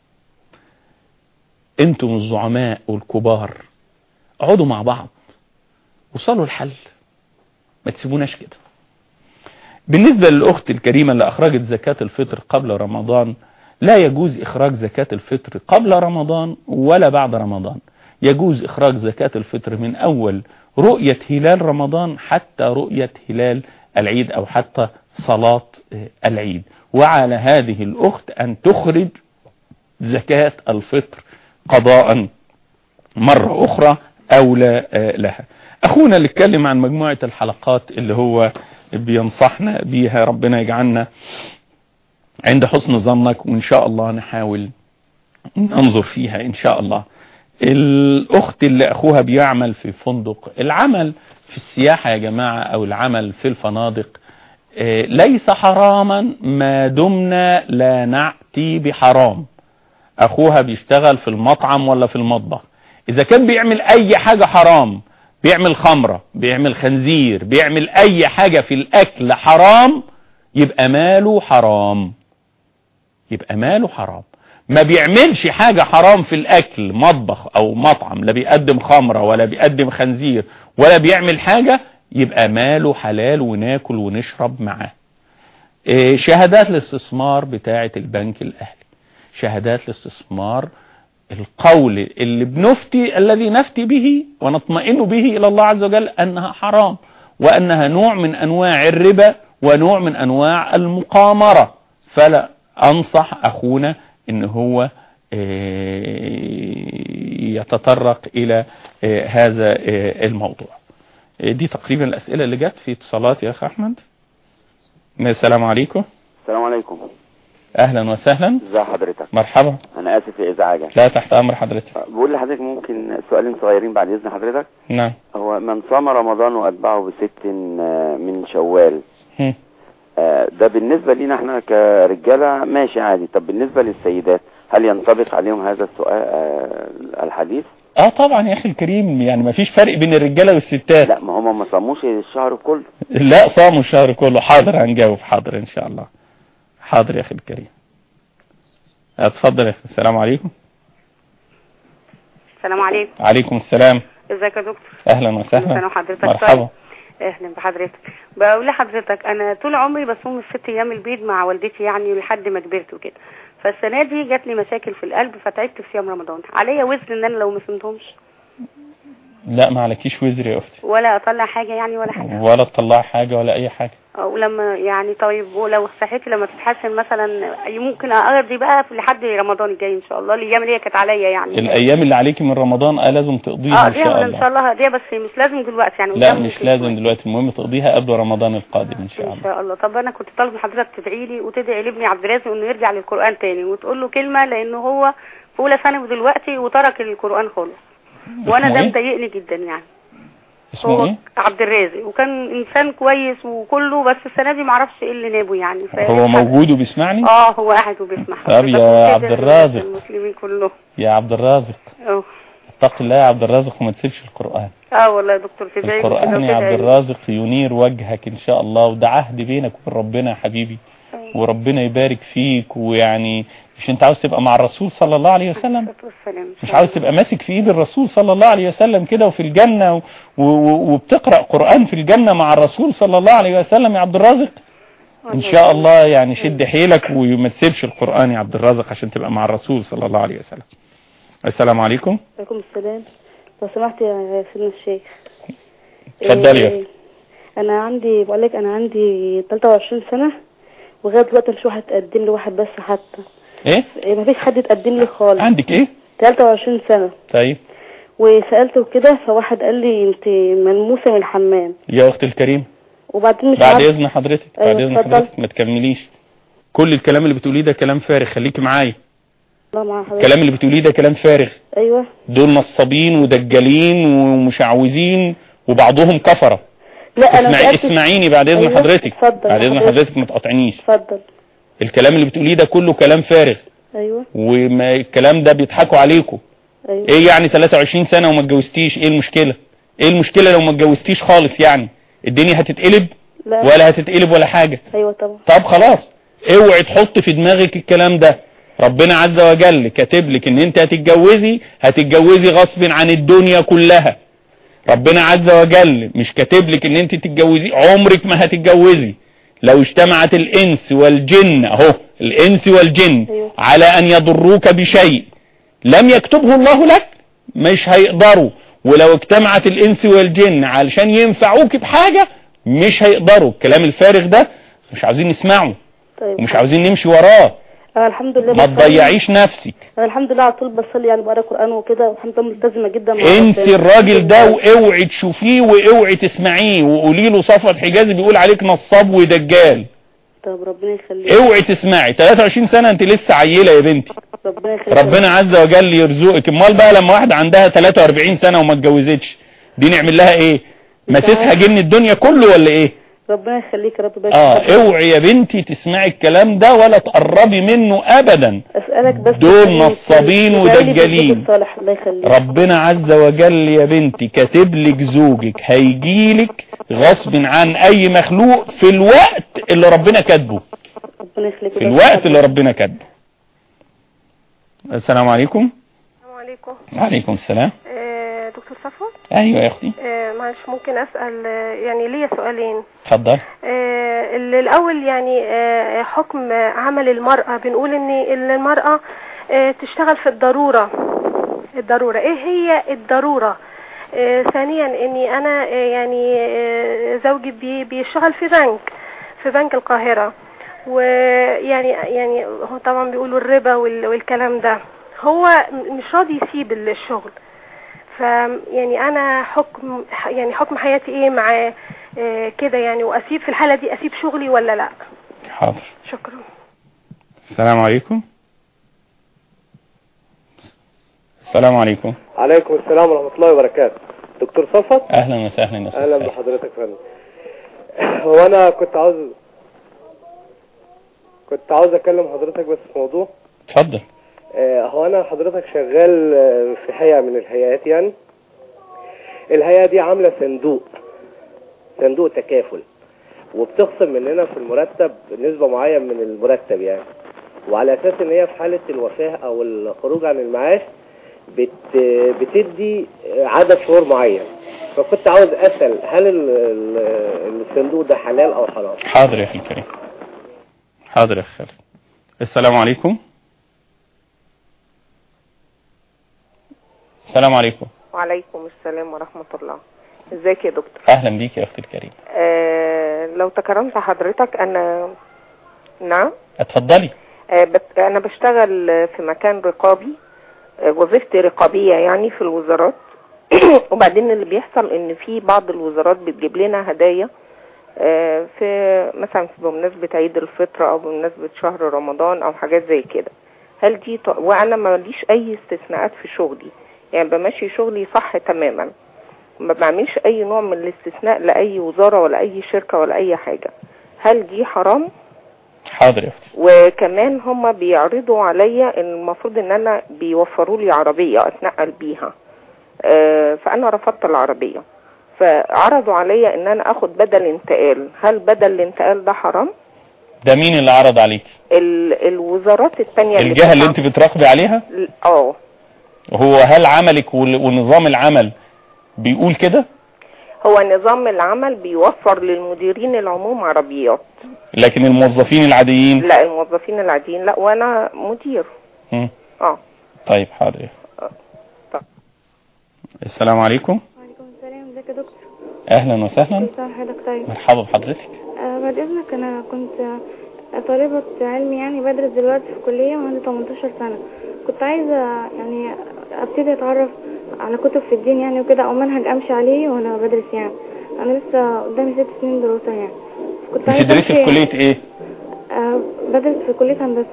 انتم الزعماء والكبار اقعدوا مع بعض وصلوا الحل ما تسيبوناش كده بالنسبة للأخت الكريمة اللي أخرجت زكاة الفطر قبل رمضان لا يجوز إخراج زكاة الفطر قبل رمضان ولا بعد رمضان يجوز إخراج زكاة الفطر من أول رؤية هلال رمضان حتى رؤية هلال العيد أو حتى صلاة العيد وعلى هذه الأخت أن تخرج زكاة الفطر قضاء مرة أخرى أولى لها أخونا اللي اتكلم عن مجموعة الحلقات اللي هو بينصحنا بيها ربنا يجعلنا عند حسن ظنك وإن شاء الله نحاول ننظر فيها إن شاء الله الأخت اللي أخوها بيعمل في فندق العمل في السياحة يا جماعة أو العمل في الفنادق ليس حراما ما دمنا لا نعتي بحرام أخوها بيشتغل في المطعم ولا في المطبخ إذا كان بيعمل أي حاجة حرام بيعمل خمرة بيعمل خنزير بيعمل أي حاجة في الأكل حرام يبقى ماله حرام يبقى ماله حرام ما بيعملش حاجة حرام في الأكل مطبخ أو مطعم لا بيقدم خمرة ولا بيقدم خنزير ولا بيعمل حاجة يبقى ماله حلال وناكل ونشرب معاه إيه شهادات الاستثمار بتاعة البنك الأهلي شهادات الاستثمار القول اللي بنفتي الذي نفتي به ونطمئن به إلى الله عز وجل أنها حرام وأنها نوع من أنواع الربا ونوع من أنواع المقامرة فلا أنصح أخونا ان هو يتطرق الى هذا الموضوع إيه دي تقريبا الأسئلة اللي جت في اتصالات يا أخ أحمد السلام عليكم السلام عليكم أهلا وسهلا ازي حضرتك مرحبا انا اسف لازعاجك لا تحت أمر حضرتك بقول لحضرتك ممكن سؤالين صغيرين بعد اذن حضرتك نعم هو من صام رمضان واتبعه بست آه، من شوال هم. آه، ده بالنسبه لينا احنا كرجاله ماشي عادي طب بالنسبه للسيدات هل ينطبق عليهم هذا السؤال آه، الحديث اه طبعا يا اخي الكريم يعني ما فيش فرق بين الرجاله والستات لا ما هم ما صاموش الشهر كله لا صاموا الشهر كله حاضر هنجاوب حاضر ان شاء الله حاضر يا اخي الكريم اتفضل يا اخي السلام عليكم السلام عليكم عليكم السلام ازيك يا دكتور اهلا كل سنه وسهلا وحضرتك مرحبا طيب. اهلا بحضرتك بقول لحضرتك انا طول عمري بصوم الست ايام البيض مع والدتي يعني لحد ما كبرت وكده فالسنه دي جات لي مشاكل في القلب فتعبت في صيام رمضان عليا وزن ان انا لو ما صمتهمش لا ما عليكيش وزر يا اختي ولا اطلع حاجه يعني ولا حاجه ولا تطلع حاجه ولا اي حاجه ولما يعني طيب ولو صحتي لما تتحسن مثلا ممكن اقضي بقى في لحد رمضان الجاي ان شاء الله الايام اللي هي كانت عليا يعني الايام اللي عليكي من رمضان اه لازم تقضيها اه ان دي شاء ان الله شاء الله دي بس مش لازم دلوقتي يعني لا قدام مش ممكن لازم دلوقتي المهم تقضيها قبل رمضان القادم ان شاء ان الله شاء الله طب انا كنت طالب من حضرتك تدعي لي وتدعي لابني عبد الرازق انه يرجع للقران تاني وتقول له كلمه لانه هو في اولى ثانوي دلوقتي وترك القران خالص وانا اسمه ده إيه؟ مضايقني جدا يعني اسمه هو ايه عبد الرازق وكان انسان كويس وكله بس السنه دي معرفش ايه اللي نابه يعني ف- هو موجود وبيسمعني اه هو قاعد وبيسمع طب حضرتك يا وكده عبد الرازق. المسلمين كلهم يا عبد الرازق اه اتق الله يا عبد الرازق وما تسيبش القرآن اه والله يا دكتور تدعي لي كده القرآن يا عبد وتدعي لي. الرازق ينير وجهك ان شاء الله وده عهد بينك وبين ربنا يا حبيبي وربنا يبارك فيك ويعني مش انت عاوز تبقى مع الرسول صلى الله عليه وسلم والسلام مش عاوز تبقى ماسك في ايد الرسول صلى الله عليه وسلم كده وفي الجنة و- و- وبتقرأ قرآن في الجنة مع الرسول صلى الله عليه وسلم يا عبد الرازق ان شاء الله يعني شد حيلك وما تسيبش القرآن يا عبد الرازق عشان تبقى مع الرسول صلى الله عليه وسلم السلام عليكم عليكم السلام لو سمحت يا سيدنا الشيخ اتفضلي يا إيه، انا عندي بقول لك انا عندي 23 سنه ولغايه دلوقتي مش واحد تقدم لي واحد بس حتى ايه إيه مفيش حد تقدم لي خالص عندك ايه 23 سنه طيب وسالته كده فواحد قال لي انت ملموسه من الحمام يا اخت الكريم وبعدين مش بعد عارف- اذن حضرتك بعد أيوة، اذن اتفضل. حضرتك ما تكمليش كل الكلام اللي بتقوليه ده كلام فارغ خليكي معايا الله مع حضرتك الكلام اللي بتقوليه ده كلام فارغ ايوه دول نصابين ودجالين ومشعوذين وبعضهم كفرة لا انا اسمعي متأكد- اسمعيني بعد اذن أيوة، حضرتك اتفضل بعد اذن حضرتك. حضرتك ما تقاطعنيش اتفضل الكلام اللي بتقوليه ده كله كلام فارغ ايوه وما الكلام ده بيضحكوا عليكم ايوه ايه يعني 23 سنة وما اتجوزتيش ايه المشكلة ايه المشكلة لو ما اتجوزتيش خالص يعني الدنيا هتتقلب لا ولا هتتقلب ولا حاجة ايوه طبعا طب خلاص اوعي تحط في دماغك الكلام ده ربنا عز وجل كاتب لك ان انت هتتجوزي هتتجوزي غصب عن الدنيا كلها ربنا عز وجل مش كاتب لك ان انت تتجوزي عمرك ما هتتجوزي لو اجتمعت الانس والجن اهو الانس والجن أيوة. على ان يضروك بشيء لم يكتبه الله لك مش هيقدروا ولو اجتمعت الانس والجن علشان ينفعوك بحاجة مش هيقدروا الكلام الفارغ ده مش عاوزين نسمعه طيب ومش عاوزين نمشي وراه أنا الحمد لله ما بصلي. تضيعيش نفسك انا الحمد لله على طول بصلي يعني بقرا قران وكده والحمد لله ملتزمه جدا مع انسي ربنا. الراجل ده واوعي تشوفيه واوعي تسمعيه وقولي له صفوت حجازي بيقول عليك نصاب ودجال طب ربنا يخليك اوعي تسمعي 23 سنة انت لسه عيلة يا بنتي ربنا يخليك ربنا عز وجل يرزقك امال بقى لما واحده عندها 43 سنة وما اتجوزتش دي نعمل لها ايه مسيسها جن الدنيا كله ولا ايه ربنا يخليك يا رب بس اه اوعي يا بنتي تسمعي الكلام ده ولا تقربي منه ابدا اسالك بس دول تخليني- نصابين تدعي لي ودجالين. بالزوج الصالح الله يخليك ربنا عز وجل يا بنتي كاتب لك زوجك هيجيلك غصب عن اي مخلوق في الوقت اللي ربنا كاتبه ربنا يخليك في الوقت اللي ربنا كاتبه السلام عليكم السلام عليكم وعليكم السلام آه، دكتور صفوة ايوه يا اختي آه، معلش ممكن اسال آه، يعني ليا سؤالين اتفضل آه، ال- الاول يعني آه، حكم آه، عمل المرأة بنقول ان ال- المرأة آه، تشتغل في الضرورة الضرورة ايه هي الضرورة آه، ثانيا اني انا آه، يعني آه، زوجي بي- بيشتغل في بنك في بنك القاهرة ويعني يعني هو طبعا بيقولوا الربا وال- والكلام ده هو م- مش راضي يسيب الشغل ف يعني انا حكم يعني حكم حياتي ايه مع آه، كده يعني واسيب في الحاله دي اسيب شغلي ولا لا حاضر شكرا السلام عليكم السلام عليكم عليكم السلام ورحمة الله وبركاته دكتور صفت اهلا وسهلا يا أستاذ اهلا خالد. بحضرتك يا فندم هو انا كنت عاوز كنت عاوز اكلم حضرتك بس في موضوع اتفضل آه، هو انا حضرتك شغال آه، في هيئة من الهيئات يعني الهيئة دي عاملة صندوق صندوق تكافل وبتخصم مننا في المرتب نسبة معين من المرتب يعني وعلى اساس ان هي في حالة الوفاة او الخروج عن المعاش بت بتدي عدد شهور معين فكنت عاوز اسال هل ال- ال- الصندوق ده حلال او حرام حاضر يا اخي الكريم حاضر يا اخي خالد السلام عليكم السلام عليكم وعليكم السلام ورحمة الله ازيك يا دكتور اهلا بيك يا اختي الكريم آه لو تكرمت حضرتك انا نعم اتفضلي آه بت... انا بشتغل في مكان رقابي آه وظيفتي رقابية يعني في الوزارات وبعدين اللي بيحصل ان في بعض الوزارات بتجيب لنا هدايا آه في مثلا في بمناسبة عيد الفطر او بمناسبة شهر رمضان او حاجات زي كده هل دي ط... وانا ماليش اي استثناءات في شغلي يعني بمشي شغلي صح تماما ما بعملش اي نوع من الاستثناء لاي وزارة ولا اي شركة ولا اي حاجة هل دي حرام حاضر يا اختي وكمان هم بيعرضوا عليا ان المفروض ان انا بيوفروا لي عربية اتنقل بيها آه، فانا رفضت العربية فعرضوا عليا ان انا اخد بدل انتقال هل بدل الانتقال ده حرام ده مين اللي عرض عليك ال- الوزارات التانية الجهة اللي بتدعم- انت بتراقبي عليها اه هو هل عملك وال- ونظام العمل بيقول كده هو نظام العمل بيوفر للمديرين العموم عربيات لكن الموظفين العاديين لا الموظفين العاديين لا وانا مدير مم. اه طيب حاضر يا أختي. طب. السلام عليكم وعليكم السلام ازيك يا دكتور اهلا وسهلا كل سنة وحضرتك طيب مرحبا بحضرتك آه بعد اذنك انا كنت آه، طالبة علمي يعني بدرس دلوقتي في كلية وعندي 18 سنة كنت عايزة يعني ابتدي اتعرف على كتب في الدين يعني وكده او منهج امشي عليه وانا بدرس يعني انا لسه قدامي ست سنين دراسة يعني كنت عايزة بتدرسي في أمشي- كلية ايه آه بدرس في كلية هندسة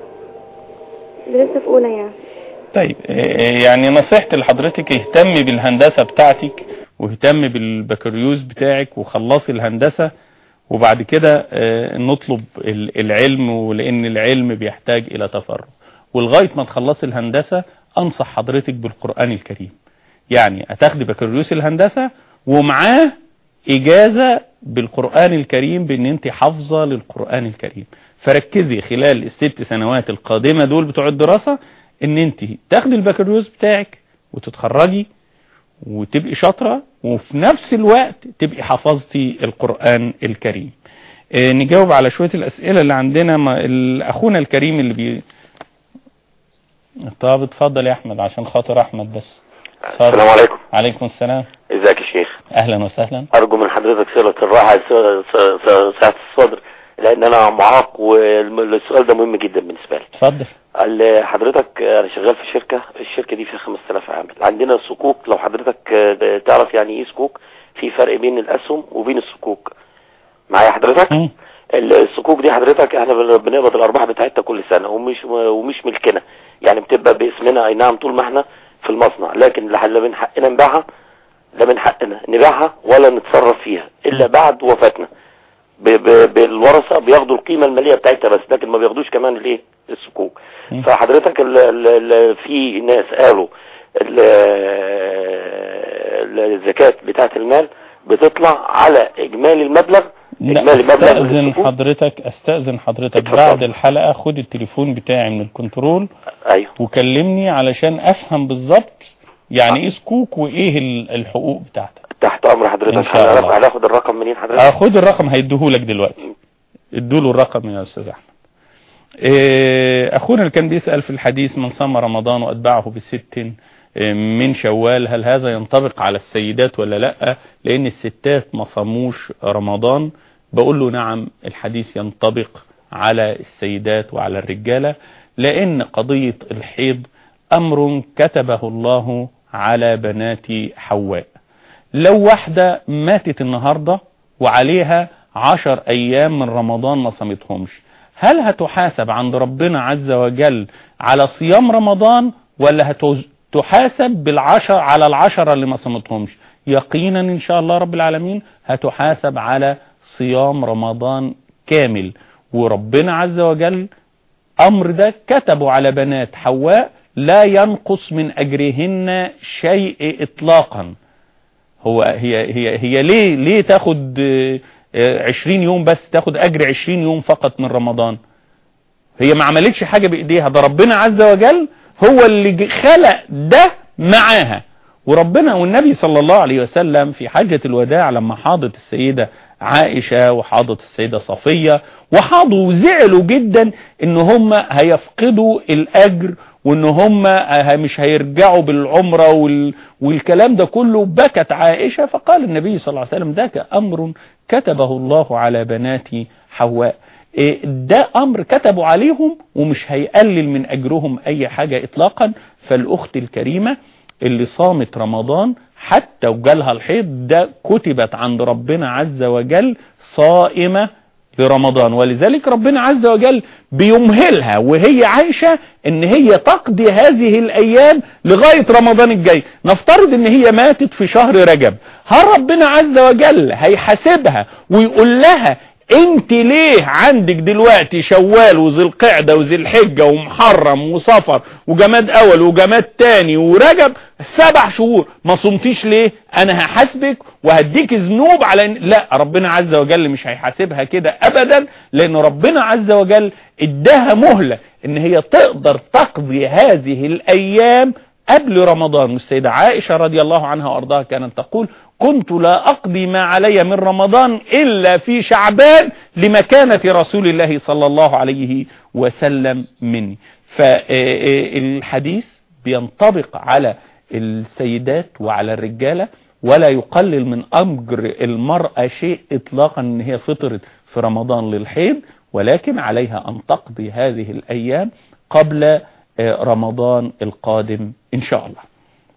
لسه في اولى يعني طيب آه، يعني نصيحتي لحضرتك اهتم بالهندسة بتاعتك واهتم بالبكالوريوس بتاعك وخلصي الهندسة وبعد كده آه، نطلب ال- العلم ولان العلم بيحتاج الى تفرغ ولغاية ما تخلصي الهندسة انصح حضرتك بالقرآن الكريم يعني هتاخدي بكالوريوس الهندسة ومعاه اجازة بالقرآن الكريم بان انت حافظة للقرآن الكريم فركزي خلال الست سنوات القادمة دول بتوع الدراسة ان انت تاخدي البكالوريوس بتاعك وتتخرجي وتبقي شاطرة وفي نفس الوقت تبقي حفظتي القرآن الكريم آه، نجاوب على شوية الأسئلة اللي عندنا ما ال- أخونا الكريم اللي بي طب اتفضل يا أحمد عشان خاطر أحمد بس اتفضل. السلام عليكم عليكم السلام ازيك يا شيخ أهلا وسهلا ارجو من حضرتك صلة الراحة س- س- س- سعة الصدر لان انا معاق والسؤال ده مهم جدا بالنسبة لي اتفضل ال- حضرتك انا شغال في شركة الشركة دي فيها 5000 عامل عندنا صكوك لو حضرتك آه، تعرف يعني ايه صكوك في فرق بين الاسهم وبين الصكوك معايا حضرتك ال- الصكوك دي حضرتك احنا بن- بنقبض الارباح بتاعتها كل سنة ومش ومش ملكنا يعني بتبقى باسمنا اي نعم طول ما احنا في المصنع لكن لا لا من حقنا نبيعها لا من حقنا نبيعها ولا نتصرف فيها الا بعد وفاتنا ب- ب- بالورثه بياخدوا القيمه الماليه بتاعتها بس لكن ما بياخدوش كمان الايه الصكوك فحضرتك ال ال ال في ناس قالوا ال- ال- الزكاه بتاعت المال بتطلع على اجمالي المبلغ اجمالي لا مبلغ استأذن حضرتك استأذن حضرتك اتفضل. بعد الحلقة خد التليفون بتاعي من الكنترول ايوه وكلمني علشان افهم بالظبط يعني ايه سكوك وايه ال- الحقوق بتاعتك تحت امر حضرتك إن شاء هنعرف- الله. هناخد الرقم منين حضرتك آه، خد الرقم هيديهولك دلوقتي ادوله الرقم يا استاذ احمد إيه، اخونا اللي كان بيسأل في الحديث من صام رمضان واتبعه بست إيه، من شوال هل هذا ينطبق على السيدات ولا لا لان الستات ما صاموش رمضان بقول له نعم الحديث ينطبق على السيدات وعلى الرجالة لان قضية الحيض امر كتبه الله على بنات حواء لو واحدة ماتت النهاردة وعليها عشر أيام من رمضان ما صمتهمش هل هتحاسب عند ربنا عز وجل على صيام رمضان ولا هتحاسب بالعشر على العشرة اللي ما صمتهمش يقينا إن شاء الله رب العالمين هتحاسب على صيام رمضان كامل وربنا عز وجل أمر ده كتبوا على بنات حواء لا ينقص من أجرهن شيء إطلاقا هو هي هي هي ليه ليه تاخد عشرين يوم بس تاخد أجر عشرين يوم فقط من رمضان هي ما عملتش حاجة بإيديها ده ربنا عز وجل هو اللي خلق ده معاها وربنا والنبي صلى الله عليه وسلم في حجة الوداع لما حاضت السيدة عائشة وحاضت السيدة صفية وحاضوا وزعلوا جدا ان هم هيفقدوا الاجر وان هم مش هيرجعوا بالعمرة وال... والكلام ده كله بكت عائشة فقال النبي صلى الله عليه وسلم ذاك امر كتبه الله على بنات حواء ده امر كتبوا عليهم ومش هيقلل من اجرهم اي حاجة اطلاقا فالاخت الكريمة اللي صامت رمضان حتى وجالها الحيض ده كتبت عند ربنا عز وجل صائمة لرمضان ولذلك ربنا عز وجل بيمهلها وهي عايشة ان هي تقضي هذه الايام لغاية رمضان الجاي نفترض ان هي ماتت في شهر رجب هل ربنا عز وجل هيحاسبها ويقول لها انت ليه عندك دلوقتي شوال وذي القعدة وذي الحجة ومحرم وصفر وجماد اول وجماد تاني ورجب سبع شهور ما صمتيش ليه انا هحاسبك وهديك ذنوب على إن... لا ربنا عز وجل مش هيحاسبها كده ابدا لان ربنا عز وجل اداها مهلة ان هي تقدر تقضي هذه الايام قبل رمضان والسيدة عائشة رضي الله عنها وارضاها كانت تقول كنت لا أقضي ما علي من رمضان إلا في شعبان لمكانة رسول الله صلى الله عليه وسلم مني فالحديث بينطبق على السيدات وعلى الرجالة ولا يقلل من أمر المرأة شيء إطلاقا أن هي فطرت في رمضان للحيض ولكن عليها أن تقضي هذه الأيام قبل رمضان القادم إن شاء الله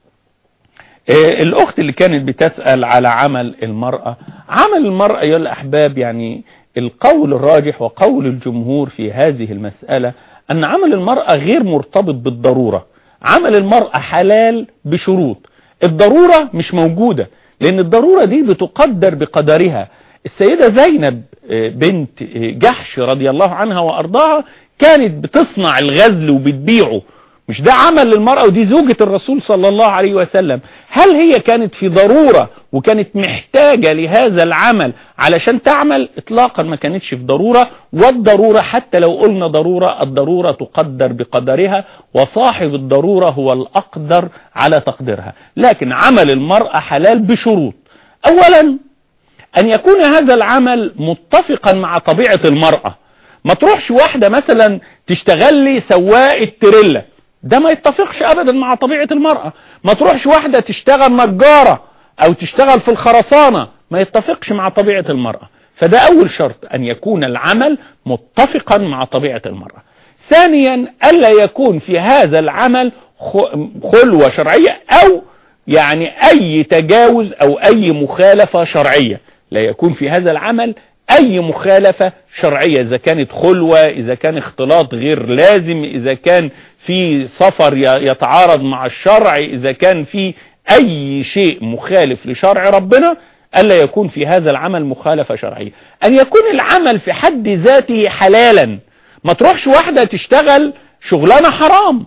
الأخت اللي كانت بتسأل على عمل المرأة عمل المرأة يا الأحباب يعني القول الراجح وقول الجمهور في هذه المسألة أن عمل المرأة غير مرتبط بالضرورة عمل المرأة حلال بشروط الضرورة مش موجودة لأن الضرورة دي بتقدر بقدرها السيدة زينب بنت جحش رضي الله عنها وأرضاها كانت بتصنع الغزل وبتبيعه مش ده عمل للمرأة ودي زوجة الرسول صلى الله عليه وسلم هل هي كانت في ضرورة وكانت محتاجة لهذا العمل علشان تعمل اطلاقا ما كانتش في ضرورة والضرورة حتى لو قلنا ضرورة الضرورة تقدر بقدرها وصاحب الضرورة هو الأقدر على تقديرها لكن عمل المرأة حلال بشروط اولا ان يكون هذا العمل متفقا مع طبيعة المرأة ما تروحش واحدة مثلا تشتغل لي سواق التريلا ده ما يتفقش ابدا مع طبيعة المرأة ما تروحش واحدة تشتغل نجارة او تشتغل في الخرسانة ما يتفقش مع طبيعة المرأة فده اول شرط ان يكون العمل متفقا مع طبيعة المرأة ثانيا الا يكون في هذا العمل خلوة شرعية او يعني اي تجاوز او اي مخالفة شرعية لا يكون في هذا العمل اي مخالفة شرعية اذا كانت خلوة اذا كان اختلاط غير لازم اذا كان في سفر يتعارض مع الشرع اذا كان في اي شيء مخالف لشرع ربنا الا يكون في هذا العمل مخالفة شرعية ان يكون العمل في حد ذاته حلالا ما تروحش واحدة تشتغل شغلانة حرام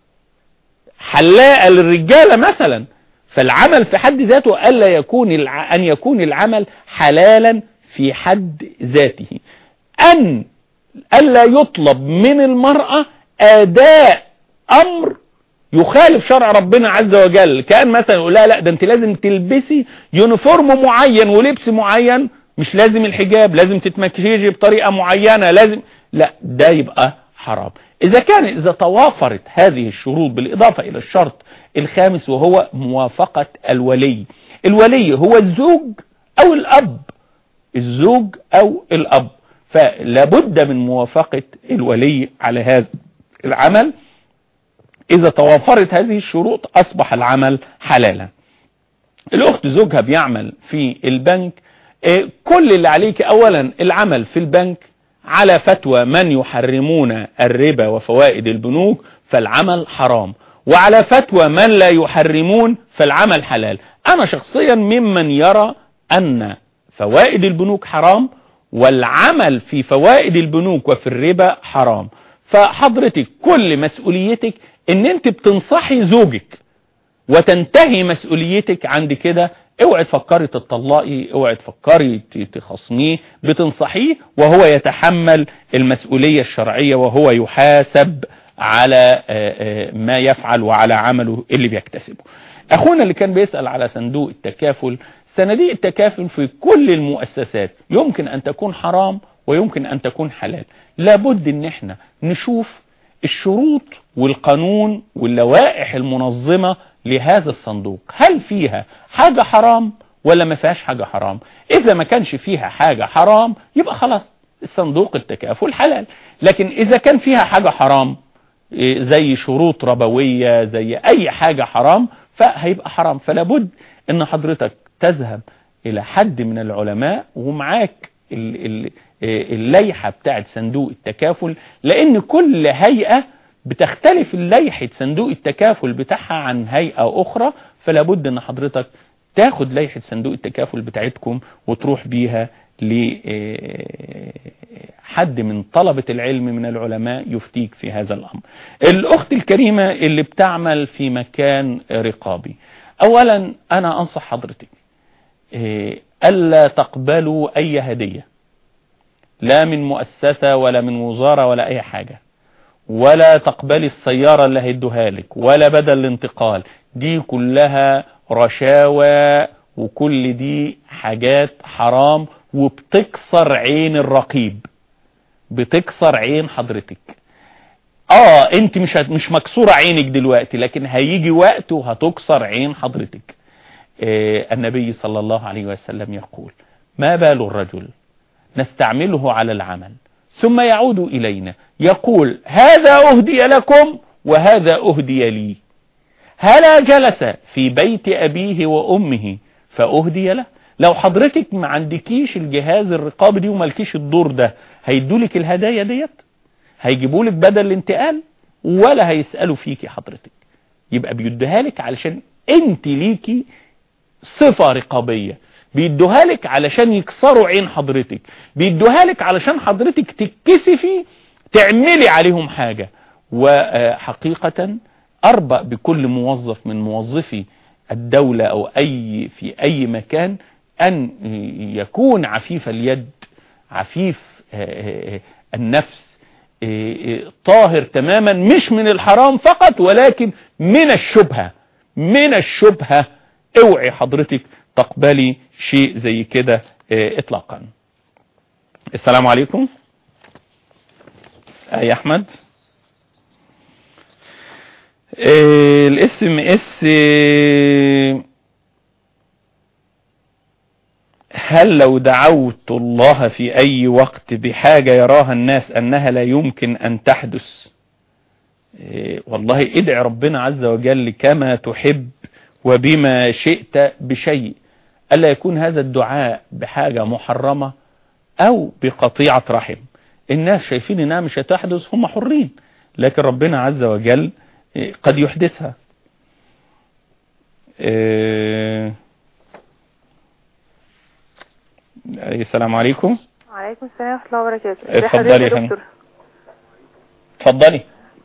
حلاقة للرجالة مثلا فالعمل في حد ذاته الا يكون الع... ان يكون العمل حلالا في حد ذاته أن ألا يطلب من المرأة أداء أمر يخالف شرع ربنا عز وجل كان مثلا يقول لا لا ده انت لازم تلبسي يونيفورم معين ولبس معين مش لازم الحجاب لازم تتمكيجي بطريقة معينة لازم لا ده يبقى حرام إذا كان إذا توافرت هذه الشروط بالإضافة إلى الشرط الخامس وهو موافقة الولي الولي هو الزوج أو الأب الزوج او الاب فلابد من موافقة الولي على هذا العمل إذا توافرت هذه الشروط أصبح العمل حلالا الأخت زوجها بيعمل في البنك إيه، كل اللي عليك أولا العمل في البنك على فتوى من يحرمون الربا وفوائد البنوك فالعمل حرام وعلى فتوى من لا يحرمون فالعمل حلال أنا شخصيا ممن يرى أن فوائد البنوك حرام والعمل في فوائد البنوك وفي الربا حرام فحضرتك كل مسؤوليتك ان انت بتنصحي زوجك وتنتهي مسؤوليتك عند كده اوعي تفكري تطلقي اوعي تفكري تخصميه بتنصحيه وهو يتحمل المسؤولية الشرعية وهو يحاسب على ما يفعل وعلى عمله اللي بيكتسبه اخونا اللي كان بيسأل على صندوق التكافل صناديق التكافل في كل المؤسسات يمكن ان تكون حرام ويمكن ان تكون حلال لابد ان احنا نشوف الشروط والقانون واللوائح المنظمة لهذا الصندوق هل فيها حاجة حرام ولا ما فيهاش حاجة حرام اذا ما كانش فيها حاجة حرام يبقى خلاص الصندوق التكافل حلال لكن اذا كان فيها حاجة حرام زي شروط ربوية زي اي حاجة حرام فهيبقى حرام فلا بد ان حضرتك تذهب الى حد من العلماء ومعاك الليحة بتاعت صندوق التكافل لان كل هيئة بتختلف الليحة صندوق التكافل بتاعها عن هيئة اخرى فلا بد ان حضرتك تاخد ليحة صندوق التكافل بتاعتكم وتروح بيها لحد من طلبة العلم من العلماء يفتيك في هذا الأمر الأخت الكريمة اللي بتعمل في مكان رقابي أولا أنا أنصح حضرتك ألا تقبلوا أي هدية لا من مؤسسة ولا من وزارة ولا أي حاجة ولا تقبلي السيارة اللي هيدوها لك ولا بدل الانتقال دي كلها رشاوى وكل دي حاجات حرام وبتكسر عين الرقيب بتكسر عين حضرتك اه انت مش مش مكسورة عينك دلوقتي لكن هيجي وقت وهتكسر عين حضرتك آه النبي صلى الله عليه وسلم يقول ما بال الرجل نستعمله على العمل ثم يعود إلينا يقول هذا أهدي لكم وهذا أهدي لي هلا جلس في بيت أبيه وأمه فأهدي له لو حضرتك ما عندكيش الجهاز الرقابي دي ومالكيش الدور ده هيدولك الهدايا ديت هيجيبولك بدل الانتقال ولا هيسألوا فيكي حضرتك يبقى بيديها لك علشان انت ليكي صفة رقابية بيدوها لك علشان يكسروا عين حضرتك بيدوها لك علشان حضرتك تتكسفي تعملي عليهم حاجة وحقيقة أربأ بكل موظف من موظفي الدولة أو أي في أي مكان أن يكون عفيف اليد عفيف النفس طاهر تماما مش من الحرام فقط ولكن من الشبهة من الشبهة اوعي حضرتك تقبلي شيء زي كده اطلاقا السلام عليكم اي احمد الاس ام اس هل لو دعوت الله في اي وقت بحاجة يراها الناس انها لا يمكن ان تحدث والله ادعي ربنا عز وجل كما تحب وبما شئت بشيء ألا يكون هذا الدعاء بحاجة محرمة أو بقطيعة رحم الناس شايفين إنها مش هتحدث هم حرين لكن ربنا عز وجل قد يحدثها السلام عليكم وعليكم السلام ورحمة الله وبركاته اتفضلي يا فندم اتفضلي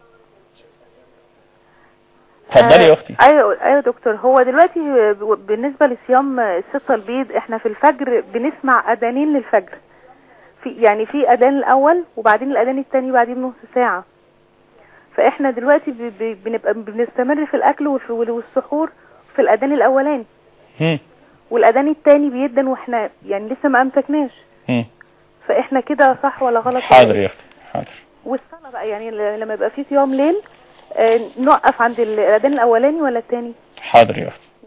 اتفضلي يا اختي ايوه ايوه دكتور هو دلوقتي بالنسبه لصيام الستة البيض احنا في الفجر بنسمع اذانين للفجر في يعني في اذان الاول وبعدين الاذان الثاني بعدين بنص ساعه فاحنا دلوقتي بنبقى بنستمر في الاكل والسحور في الاذان الاولاني والاذان الثاني بيدن واحنا يعني لسه ما امسكناش فاحنا كده صح ولا غلط حاضر يا اختي حاضر والصلاه بقى يعني لما يبقى في صيام ليل آه نوقف عند الاذان الاولاني ولا الثاني حاضر يا اختي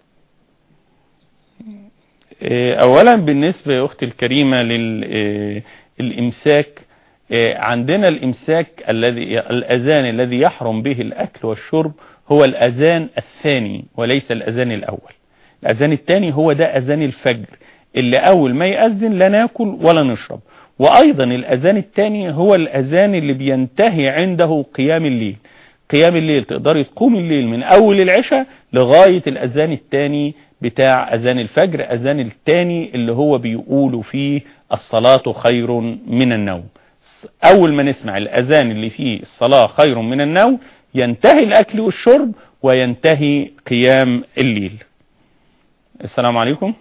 اولا بالنسبة يا اختي الكريمة للامساك آه، عندنا الإمساك الذي الأذان الذي يحرم به الأكل والشرب هو الأذان الثاني وليس الأذان الأول الأذان الثاني هو ده أذان الفجر اللي أول ما يأذن لا ناكل ولا نشرب وأيضا الأذان الثاني هو الأذان اللي بينتهي عنده قيام الليل قيام الليل تقدري تقوم الليل من أول العشاء لغاية الأذان الثاني بتاع أذان الفجر أذان الثاني اللي هو بيقولوا فيه الصلاة خير من النوم أول ما نسمع الأذان اللي فيه الصلاة خير من النوم ينتهي الأكل والشرب وينتهي قيام الليل السلام عليكم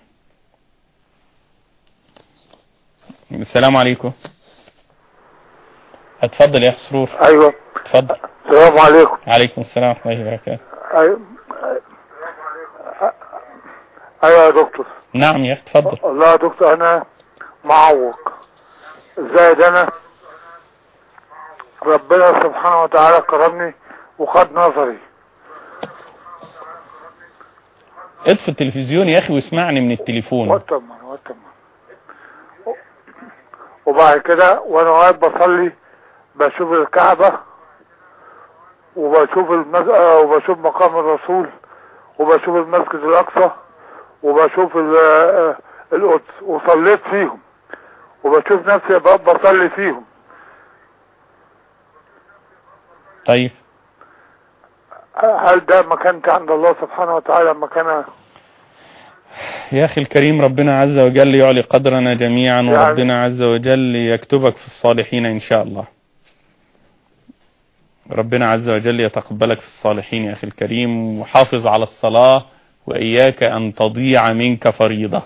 السلام عليكم اتفضل يا أخ سرور ايوه اتفضل السلام عليكم عليكم السلام ورحمة الله وبركاته ايوه ايوه يا دكتور نعم يا أخي اتفضل والله يا دكتور انا معوق زائد انا ربنا سبحانه وتعالى كرمني وخد نظري اطفي التلفزيون يا أخي واسمعني من التليفون وطمن وطمن وبعد كده وانا واقف بصلي بشوف الكعبة وبشوف المز... آه، وبشوف مقام الرسول وبشوف المسجد الأقصى وبشوف ال- آه، القدس وصليت فيهم وبشوف نفسي ب- بصلي فيهم طيب هل ده مكانتي عند الله سبحانه وتعالى مكانها يا أخي الكريم ربنا عز وجل يعلي قدرنا جميعا يعني- وربنا عز وجل يكتبك في الصالحين إن شاء الله ربنا عز وجل يتقبلك في الصالحين يا أخي الكريم وحافظ على الصلاة وإياك أن تضيع منك فريضة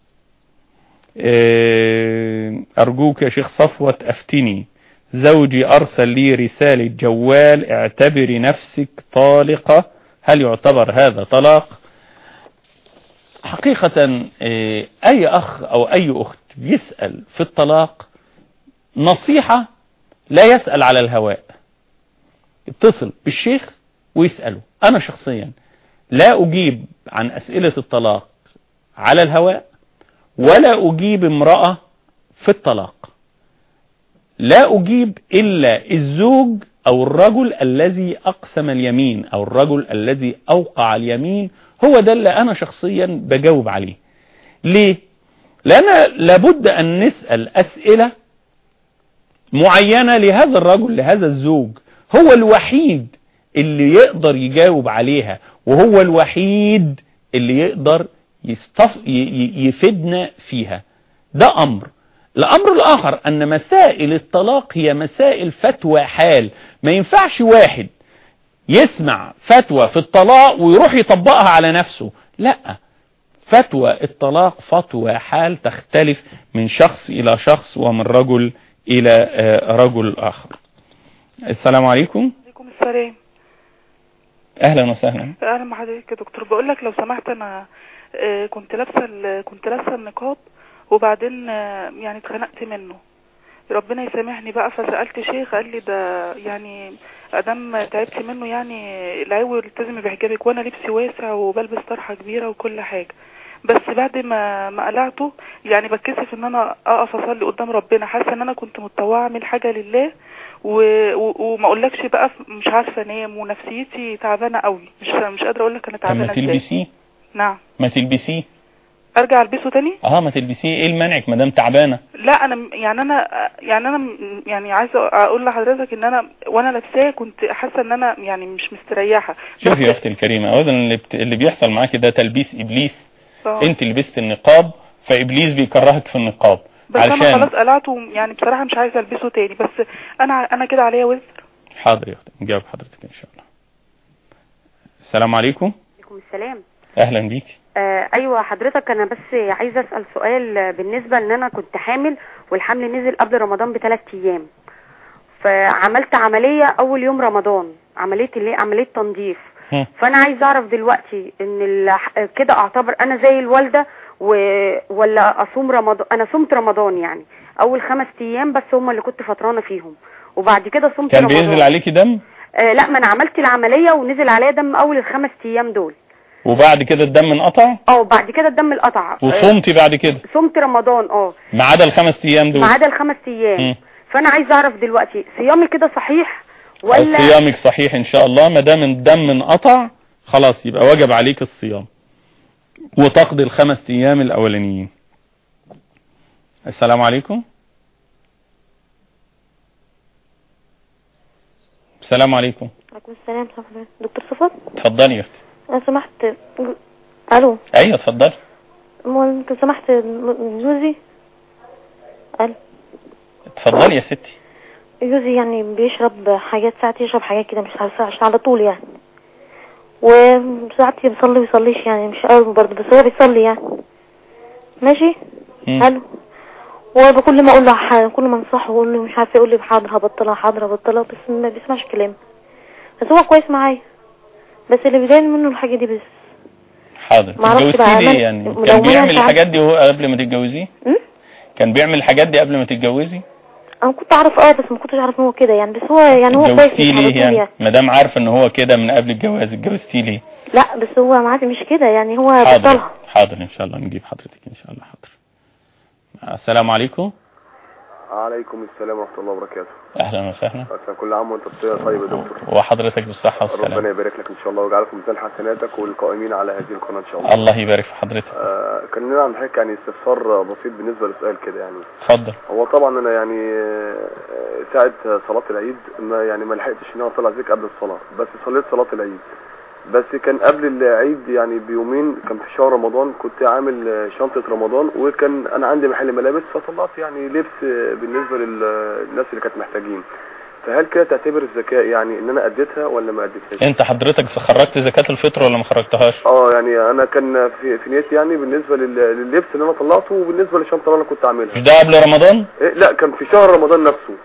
إيه، أرجوك يا شيخ صفوة أفتني زوجي أرسل لي رسالة جوال اعتبري نفسك طالقة هل يعتبر هذا طلاق حقيقة إيه، أي أخ أو أي أخت يسأل في الطلاق نصيحة لا يسأل على الهواء اتصل بالشيخ ويسأله أنا شخصيا لا أجيب عن أسئلة الطلاق على الهواء ولا أجيب امرأة في الطلاق لا أجيب إلا الزوج أو الرجل الذي أقسم اليمين أو الرجل الذي أوقع اليمين هو ده اللي أنا شخصيا بجاوب عليه ليه؟ لأن لابد أن نسأل أسئلة معينة لهذا الرجل لهذا الزوج هو الوحيد اللي يقدر يجاوب عليها وهو الوحيد اللي يقدر يستف... ي- ي- يفيدنا فيها ده أمر الأمر الآخر أن مسائل الطلاق هي مسائل فتوى حال ما ينفعش واحد يسمع فتوى في الطلاق ويروح يطبقها على نفسه لا فتوى الطلاق فتوى حال تختلف من شخص إلى شخص ومن رجل إلى آه، رجل آخر السلام عليكم عليكم السلام أهلا وسهلا اهلا بحضرتك يا دكتور بقول لك لو سمحت انا آه، كنت لابسه ال- كنت لابسه النقاب وبعدين آه، يعني اتخنقت منه ربنا يسامحني بقى فسالت شيخ قال لي ده يعني ادام تعبت منه يعني العيو التزمي بحجابك وانا لبسي واسع وبلبس طرحه كبيره وكل حاجه بس بعد ما ما قلعته يعني بتكسف ان انا اقف اصلي قدام ربنا حاسه ان انا كنت متطوعه اعمل حاجه لله و... و... وما اقولكش بقى ف- مش عارفه انام ونفسيتي تعبانه قوي مش مش قادره اقول لك انا طب ما تعبانه ازاي تلبسيه نعم ما تلبسيه ارجع البسه تاني اه ما تلبسيه ايه المنعك ما دام تعبانه لا انا م- يعني انا يعني انا م- يعني عايزه اقول لحضرتك ان انا وانا لابساه كنت حاسه ان انا يعني مش مستريحه شوفي يا اختي الكريمه اولا اللي, بت... اللي بيحصل معاكي ده تلبيس ابليس آه. انت لبست النقاب فابليس بيكرهك في النقاب بس انا علشان خلاص قلعته يعني بصراحه مش عايزه البسه تاني بس انا انا كده عليا وزر حاضر يا اختي نجاوب حضرتك ان شاء الله السلام عليكم عليكم السلام اهلا بيك آه ايوه حضرتك انا بس عايزه اسال سؤال آه، بالنسبه ان انا كنت حامل والحمل نزل قبل رمضان بثلاث ايام فعملت عمليه اول يوم رمضان عمليه اللي هي عمليه تنظيف هم. فانا عايز اعرف دلوقتي ان ال- كده اعتبر انا زي الوالده و... ولا اصوم رمضان انا صمت رمضان يعني اول خمس ايام بس هم اللي كنت فطرانه فيهم وبعد كده صمت كان رمضان بينزل عليكي دم آه لا ما انا عملت العمليه ونزل عليا دم اول الخمس ايام دول وبعد كده الدم انقطع اه وبعد كده الدم القطع آه، وصمتي بعد كده صمت رمضان اه ما عدا الخمس ايام دول ما عدا الخمس ايام مم. فانا عايزه اعرف دلوقتي صيامي كده صحيح ولا صيامك صحيح ان شاء الله ما دام الدم انقطع خلاص يبقى وجب عليك الصيام وتقضي الخمس ايام الاولانيين السلام عليكم السلام عليكم عليكم السلام ورحمة الله دكتور صفات اتفضلي يا اختي لو سمحت الو ايوه اتفضلي ممكن لو سمحت جوزي الو اتفضلي يا ستي جوزي يعني بيشرب حاجات ساعات يشرب حاجات كده مش عارفة عشان على طول يعني وساعات بيصلي ويصليش يعني مش قوي برضه بس هو بيصلي يعني ماشي حلو وكل ما اقول له ح- كل ما انصحه واقول له مش عارفه يقول لي حاضر هبطلها حاضر هبطلها بس ما بيسمعش كلامي بس هو كويس معايا بس اللي بيضايقني منه الحاجه دي بس حاضر معرفش بقى اتجوزتيه أنا- ليه يعني لو كان ما بيعمل أنا الحاجات دي وهو قبل ما تتجوزيه كان بيعمل الحاجات دي قبل ما تتجوزي انا كنت اعرف اه بس ما كنتش اعرف ان هو كده يعني بس هو يعني هو كويس اتجوزتيه مش على ليه طول يعني يعني ما دام عارف ان هو كده من قبل الجواز اتجوزتيه ليه لا بس هو معاك مش كده يعني هو حاضر بطلها حاضر ان شاء الله نجيب حضرتك ان شاء الله حاضر السلام عليكم عليكم السلام ورحمة الله وبركاته اهلا وسهلا أسأل كل عام وانت بخير طيب يا دكتور وحضرتك بالصحة والسلامة ربنا يبارك لك ان شاء الله ويجعلك في ميزان حسناتك والقائمين على هذه القناة ان شاء الله الله يبارك في حضرتك آه كان لنا عن حضرتك يعني استفسار بسيط بالنسبة للسؤال كده يعني اتفضل هو طبعا انا يعني آه، ساعة صلاة العيد ما يعني ما لحقتش ان انا اطلع ذكر قبل الصلاة بس صليت صلاة العيد بس كان قبل العيد يعني بيومين كان في شهر رمضان كنت عامل آه، شنطة رمضان وكان انا عندي محل ملابس فطلعت يعني لبس آه، بالنسبة للناس اللي كانت محتاجين فهل كده تعتبر الزكاة يعني ان انا اديتها ولا ما اديتهاش؟ انت حضرتك خرجت زكاة الفطر ولا ما خرجتهاش اه يعني انا كان في, في نيتي يعني بالنسبة لل- لللبس اللي انا طلعته وبالنسبة للشنطة اللي انا كنت عاملها مش ده قبل رمضان إيه لا كان في شهر رمضان نفسه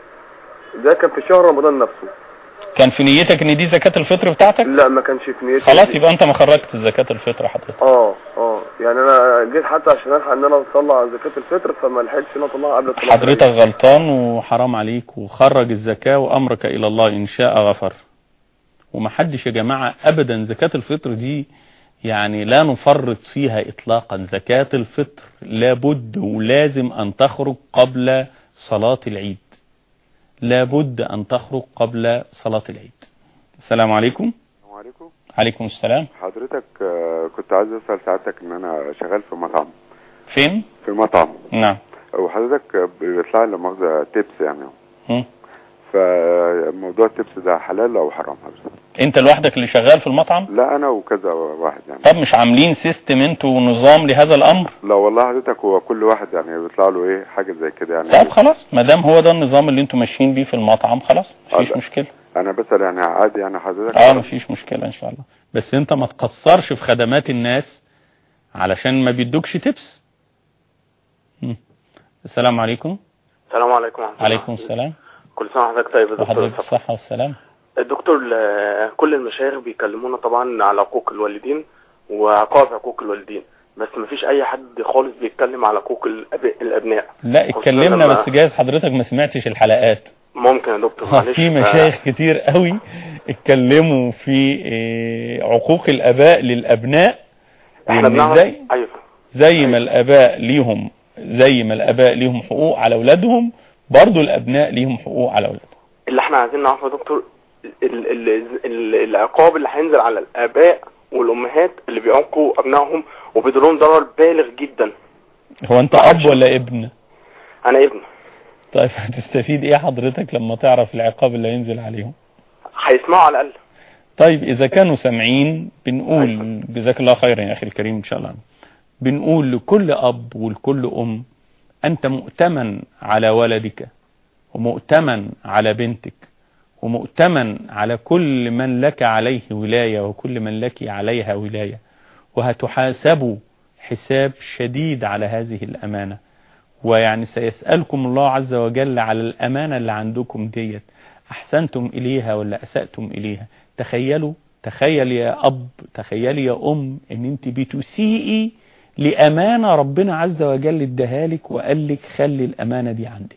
ده كان في شهر رمضان نفسه كان في نيتك ان دي زكاة الفطر بتاعتك لا ما كانش في نيتي خلاص يبقى انت ما خرجت زكاة الفطر حضرتك اه اه يعني انا جيت حتى عشان الحق ان انا اطلع زكاة الفطر فما لحقتش ان انا اطلعها قبل صلاة حضرتك غلطان وحرام عليك وخرج الزكاة وأمرك إلى الله إن شاء غفر ومحدش يا جماعة أبدا زكاة الفطر دي يعني لا نفرط فيها إطلاقا زكاة الفطر لابد ولازم أن تخرج قبل صلاة العيد لابد أن تخرج قبل صلاة العيد السلام عليكم السلام عليكم عليكم السلام حضرتك آه، كنت عايز اسال سعادتك ان انا شغال في مطعم فين في مطعم نعم وحضرتك آه، بيطلع لي مؤاخذه تيبس يعني هم. فموضوع التيبس ده حلال او حرام حضرتك انت لوحدك اللي شغال في المطعم لا انا وكذا واحد يعني طب مش عاملين سيستم انتوا ونظام لهذا الامر لا والله حضرتك هو كل واحد يعني بيطلع له ايه حاجه زي كده يعني طب خلاص ما دام هو ده النظام اللي انتوا ماشيين بيه في المطعم خلاص مفيش لا. مشكله انا بسال يعني عادي يعني حضرتك اه مفيش مشكله ان شاء الله بس انت ما تقصرش في خدمات الناس علشان ما بيدوكش تبس مم. السلام عليكم السلام عليكم ورحمة الله عليكم السلام كل سنة وحضرتك طيب يا دكتور وحضرتك بالصحه والسلام الدكتور ل- كل المشايخ بيكلمونا طبعا على حقوق الوالدين وعقاب حقوق الوالدين بس مفيش اي حد خالص بيتكلم على حقوق الأب- الابناء لا خصوصاً اتكلمنا لما- بس جايز حضرتك ما سمعتش الحلقات ممكن يا دكتور اه معلش في ف- مشايخ كتير قوي اتكلموا في اه، عقوق الاباء للابناء احنا وإن بنعمل ازاي ايوه زي ما الاباء ليهم زي ما الاباء ليهم حقوق على اولادهم برضو الابناء ليهم حقوق على اولادهم اللي احنا عايزين نعرفه يا دكتور ال ال ال العقاب اللي هينزل على الاباء والامهات اللي بيعاقوا ابنائهم وبيضرهم ضرر بالغ جدا هو انت اب ولا ابن انا ابن طيب هتستفيد ايه حضرتك لما تعرف العقاب اللي هينزل عليهم هيسمعوا على الاقل طيب اذا كانوا سامعين بنقول جزاك الله خيرا يا اخي الكريم ان شاء الله بنقول لكل اب ولكل ام انت مؤتمن على ولدك ومؤتمن على بنتك ومؤتمن على كل من لك عليه ولاية وكل من لك عليها ولاية وهتحاسبوا حساب شديد على هذه الأمانة ويعني سيسألكم الله عز وجل على الأمانة اللي عندكم ديت أحسنتم إليها ولا أسأتم إليها تخيلوا تخيل يا أب تخيل يا أم أن أنت بتسيئي لأمانة ربنا عز وجل ادهالك وقال لك خلي الأمانة دي عندك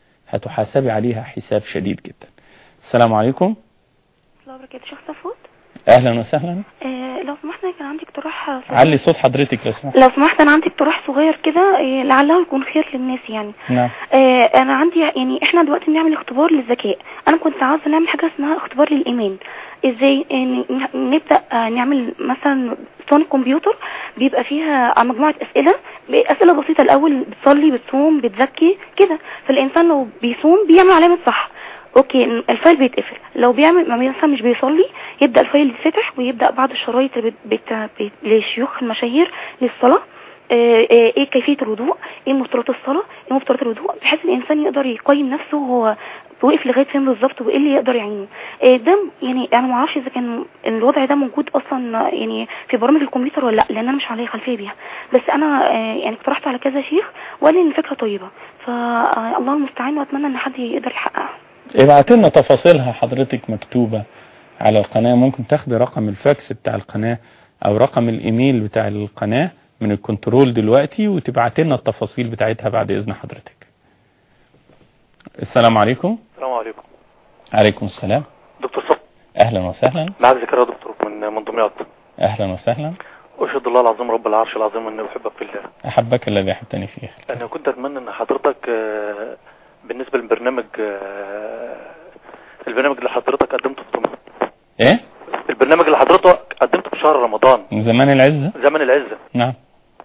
هتحاسبي عليها حساب شديد جدا السلام عليكم الله وبركاته شيخ صفوت اهلا وسهلا آه، لو سمحت أنا كان عندي اقتراح صغير. علي صوت حضرتك لو سمحت لو سمحت انا عندي اقتراح صغير كده آه، لعله يكون خير للناس يعني نعم آه، انا عندي يعني احنا دلوقتي بنعمل اختبار للذكاء انا كنت عاوزه نعمل حاجه اسمها اختبار للايمان ازاي آه، ن- نبدا آه، نعمل مثلا صون كمبيوتر بيبقى فيها مجموعه اسئله اسئله بسيطه الاول بتصلي بتصوم بتزكي كده فالانسان لو بيصوم بيعمل علامه صح اوكي الفايل بيتقفل لو بيعمل ما مثلا مش بيصلي يبدا الفايل يتفتح ويبدا بعض الشرايط اللي بت... بت... بت... لشيوخ المشاهير للصلاه آه، آه، ايه كيفيه الوضوء ايه مفترضات الصلاه ايه مفترضات الوضوء بحيث الانسان يقدر يقيم نفسه هو وقف لغايه فين بالظبط وايه اللي يقدر يعينه آه، ده يعني انا ما اعرفش اذا كان الوضع ده موجود اصلا يعني في برامج الكمبيوتر ولا لا لان انا مش عليه خلفيه بيها بس انا آه، يعني اقترحت على كذا شيخ وقال لي ان الفكره طيبه فالله المستعان واتمنى ان حد يقدر يحققها ابعت لنا تفاصيلها حضرتك مكتوبة على القناة ممكن تاخدي رقم الفاكس بتاع القناة او رقم الايميل بتاع القناة من الكنترول دلوقتي وتبعت لنا التفاصيل بتاعتها بعد اذن حضرتك السلام عليكم السلام عليكم عليكم السلام دكتور صف اهلا وسهلا معك زكريا يا دكتور من من دمياط اهلا وسهلا اشهد الله العظيم رب العرش العظيم اني احبك في الله احبك الذي احبتني فيه انا كنت اتمنى ان حضرتك آه، بالنسبه للبرنامج آه، البرنامج اللي حضرتك قدمته في دمياط ايه البرنامج اللي حضرتك قدمته في شهر رمضان من زمان العزة زمن العزه نعم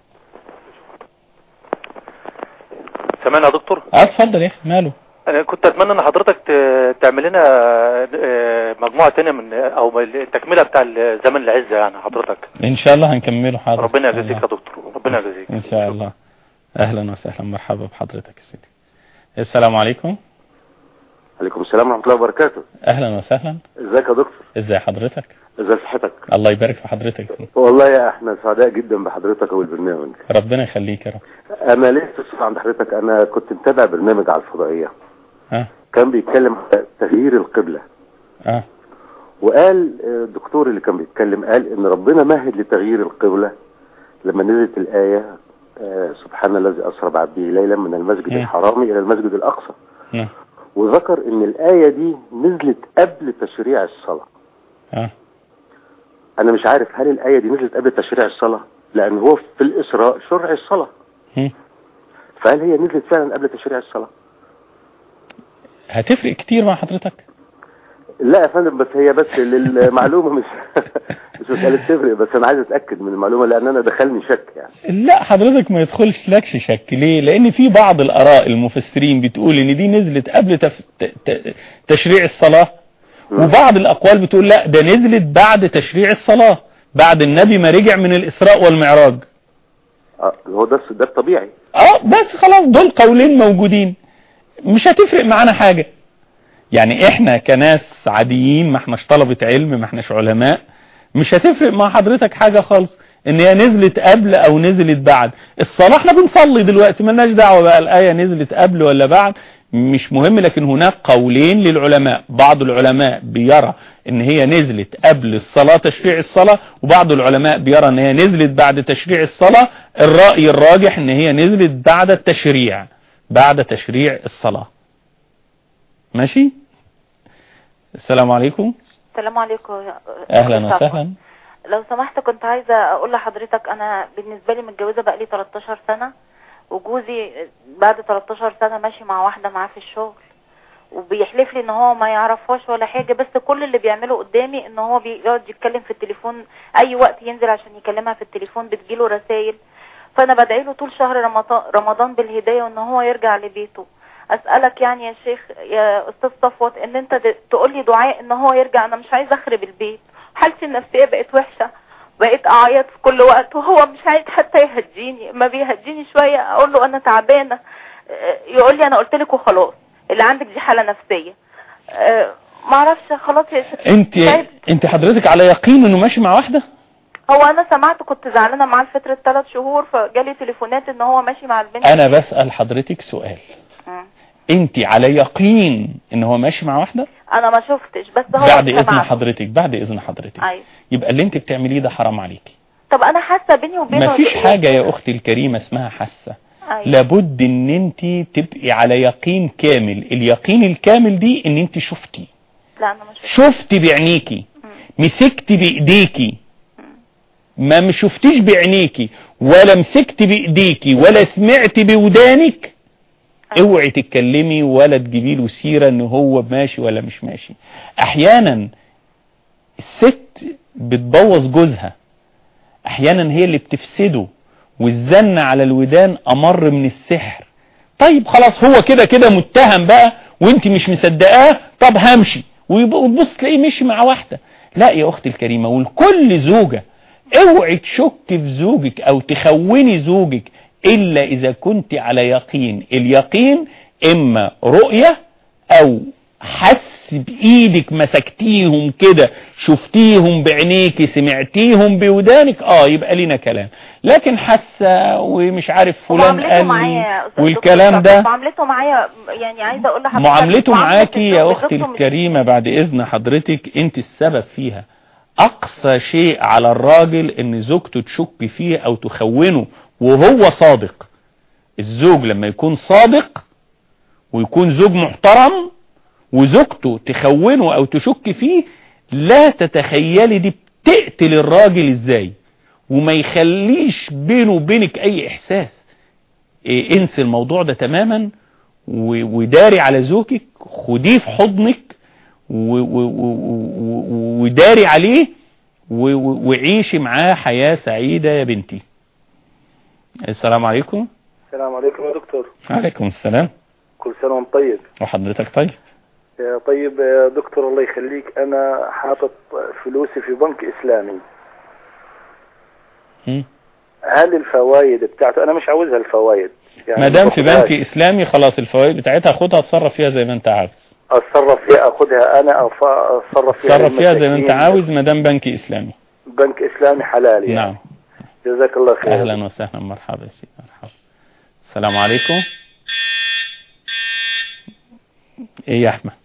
سامعني يا دكتور اه اتفضل يا اخي ماله انا كنت اتمنى ان حضرتك ت- تعمل لنا آه، مجموعه تانية من او التكمله بتاع زمن العزه يعني حضرتك ان شاء الله هنكمله حاضر ربنا إن شاء يجازيك الله. يا دكتور ربنا يجازيك ان شاء الله اهلا وسهلا مرحبا بحضرتك يا سيدي السلام عليكم عليكم السلام ورحمة الله وبركاته اهلا وسهلا ازيك يا دكتور ازي حضرتك ازي صحتك الله يبارك في حضرتك والله يا احنا سعداء جدا بحضرتك والبرنامج ربنا يخليك يا رب انا ليه استفسر عند حضرتك انا كنت متابع برنامج على الفضائية ها كان بيتكلم عن تغيير القبلة اه وقال آه، الدكتور اللي كان بيتكلم قال ان ربنا مهد لتغيير القبلة لما نزلت الآية آه، سبحان الذي أسرى بعبده ليلا من المسجد مم. الحرام إلى المسجد الأقصى نعم وذكر ان الآية دي نزلت قبل تشريع الصلاة اه انا مش عارف هل الآية دي نزلت قبل تشريع الصلاة لان هو في الاسراء شرع الصلاة مم. فهل هي نزلت فعلا قبل تشريع الصلاة هتفرق كتير مع حضرتك لا يا فندم بس هي بس للمعلومة مش مش مسألة تفرق بس انا عايز اتأكد من المعلومة لان انا دخلني شك يعني لا حضرتك ما يدخلش لكش شك ليه لان في بعض الاراء المفسرين بتقول ان دي نزلت قبل تف... ت... ت... تشريع الصلاة وبعض الاقوال بتقول لا ده نزلت بعد تشريع الصلاة بعد النبي ما رجع من الاسراء والمعراج اه هو ده ده الطبيعي اه بس خلاص دول قولين موجودين مش هتفرق معانا حاجة يعني احنا كناس عاديين ما احناش طلبة علم ما احناش علماء مش هتفرق مع حضرتك حاجة خالص ان هي نزلت قبل او نزلت بعد الصلاة احنا بنصلي دلوقتي ملناش دعوة بقى الآية نزلت قبل ولا بعد مش مهم لكن هناك قولين للعلماء بعض العلماء بيرى ان هي نزلت قبل الصلاة تشريع الصلاة وبعض العلماء بيرى ان هي نزلت بعد تشريع الصلاة الرأي الراجح ان هي نزلت بعد التشريع بعد تشريع الصلاة ماشي السلام عليكم السلام عليكم يا- اهلا دكتور صفوة. وسهلا لو سمحت كنت عايزة اقول لحضرتك انا بالنسبة لي متجوزة بقالي 13 سنة وجوزي بعد 13 سنة ماشي مع واحدة معاه في الشغل وبيحلف لي ان هو ما يعرفهاش ولا حاجة بس كل اللي بيعمله قدامي ان هو بيقعد يتكلم في التليفون اي وقت ينزل عشان يكلمها في التليفون بتجيله رسائل فانا بدعي له طول شهر رمضان رمضان بالهداية وان هو يرجع لبيته اسالك يعني يا شيخ يا استاذ صفوت ان انت د- تقول لي دعاء ان هو يرجع انا مش عايزه اخرب البيت حالتي النفسيه بقت وحشه بقيت اعيط في كل وقت وهو مش عايز حتى يهديني ما بيهديني شويه اقول له انا تعبانه آه، يقول لي انا قلت لك وخلاص اللي عندك دي حاله نفسيه آه، ما اعرفش خلاص يا شيخ انت طيب، انت حضرتك على يقين انه ماشي مع واحدة هو انا سمعت كنت زعلانه معاه لفتره ثلاث شهور فجالي تليفونات ان هو ماشي مع البنت انا بسأل حضرتك سؤال مم. انت على يقين ان هو ماشي مع واحدة انا ما شفتش بس هو بعد اذن سمعته. حضرتك بعد اذن حضرتك ايوه يبقى اللي انت بتعمليه ده حرام عليكي طب انا حاسه بيني وبينه مفيش إيه؟ حاجة يا اختي الكريمة اسمها حاسة أيوة. لابد ان انت تبقي على يقين كامل اليقين الكامل دي ان انت شفتي لا انا مش شفتي بعينيكي مسكت بايديكي ما مش شفتيش بعينيكي ولا مسكت بايديكي ولا سمعت بودانك اوعي تتكلمي ولا تجيبي له سيره ان هو ماشي ولا مش ماشي احيانا الست بتبوظ جوزها احيانا هي اللي بتفسده والزن على الودان امر من السحر طيب خلاص هو كده كده متهم بقى وانت مش مصدقاه طب همشي وتبص تلاقيه مشي مع واحدة لا يا اختي الكريمة والكل زوجة اوعي تشك في زوجك او تخوني زوجك الا اذا كنت على يقين اليقين اما رؤية او حس بايدك مسكتيهم كده شفتيهم بعينيك سمعتيهم بودانك اه يبقى لينا كلام لكن حاسه ومش عارف فلان ومعاملته قال معايا لي يا أستاذ والكلام دكتور، ده معاملته معايا يعني عايزه اقول لحضرتك معاملته معاملة معاكي يا الزوج اختي بالظبط الكريمة بعد اذن حضرتك انت السبب فيها اقصى شيء على الراجل ان زوجته تشك فيه او تخونه وهو صادق الزوج لما يكون صادق ويكون زوج محترم وزوجته تخونه او تشك فيه لا تتخيلي دي بتقتل الراجل ازاي وما يخليش بينه وبينك اي احساس إيه انسي الموضوع ده تماما و- وداري على زوجك خديه في حضنك و- و- و- و- وداري عليه و- و- وعيشي معاه حياة سعيدة يا بنتي السلام عليكم السلام عليكم يا دكتور عليكم السلام كل سنة وانت طيب وحضرتك طيب يا طيب يا دكتور الله يخليك أنا حاطط فلوسي في بنك إسلامي مم. هل الفوائد بتاعته أنا مش عاوزها الفوائد يعني ما دام في باخدهاش. بنك اسلامي خلاص الفوائد بتاعتها خدها اتصرف فيها زي ما انت عاوز أتصرف فيها أخدها أنا أو ف- أتصرف فيها اتصرف فيها زي ما انت للمساكين. عاوز ما دام بنك اسلامي بنك إسلامي حلال يعني نعم جزاك الله خير اهلا وسهلا مرحبا يا سيدي مرحبا السلام عليكم ايه يا احمد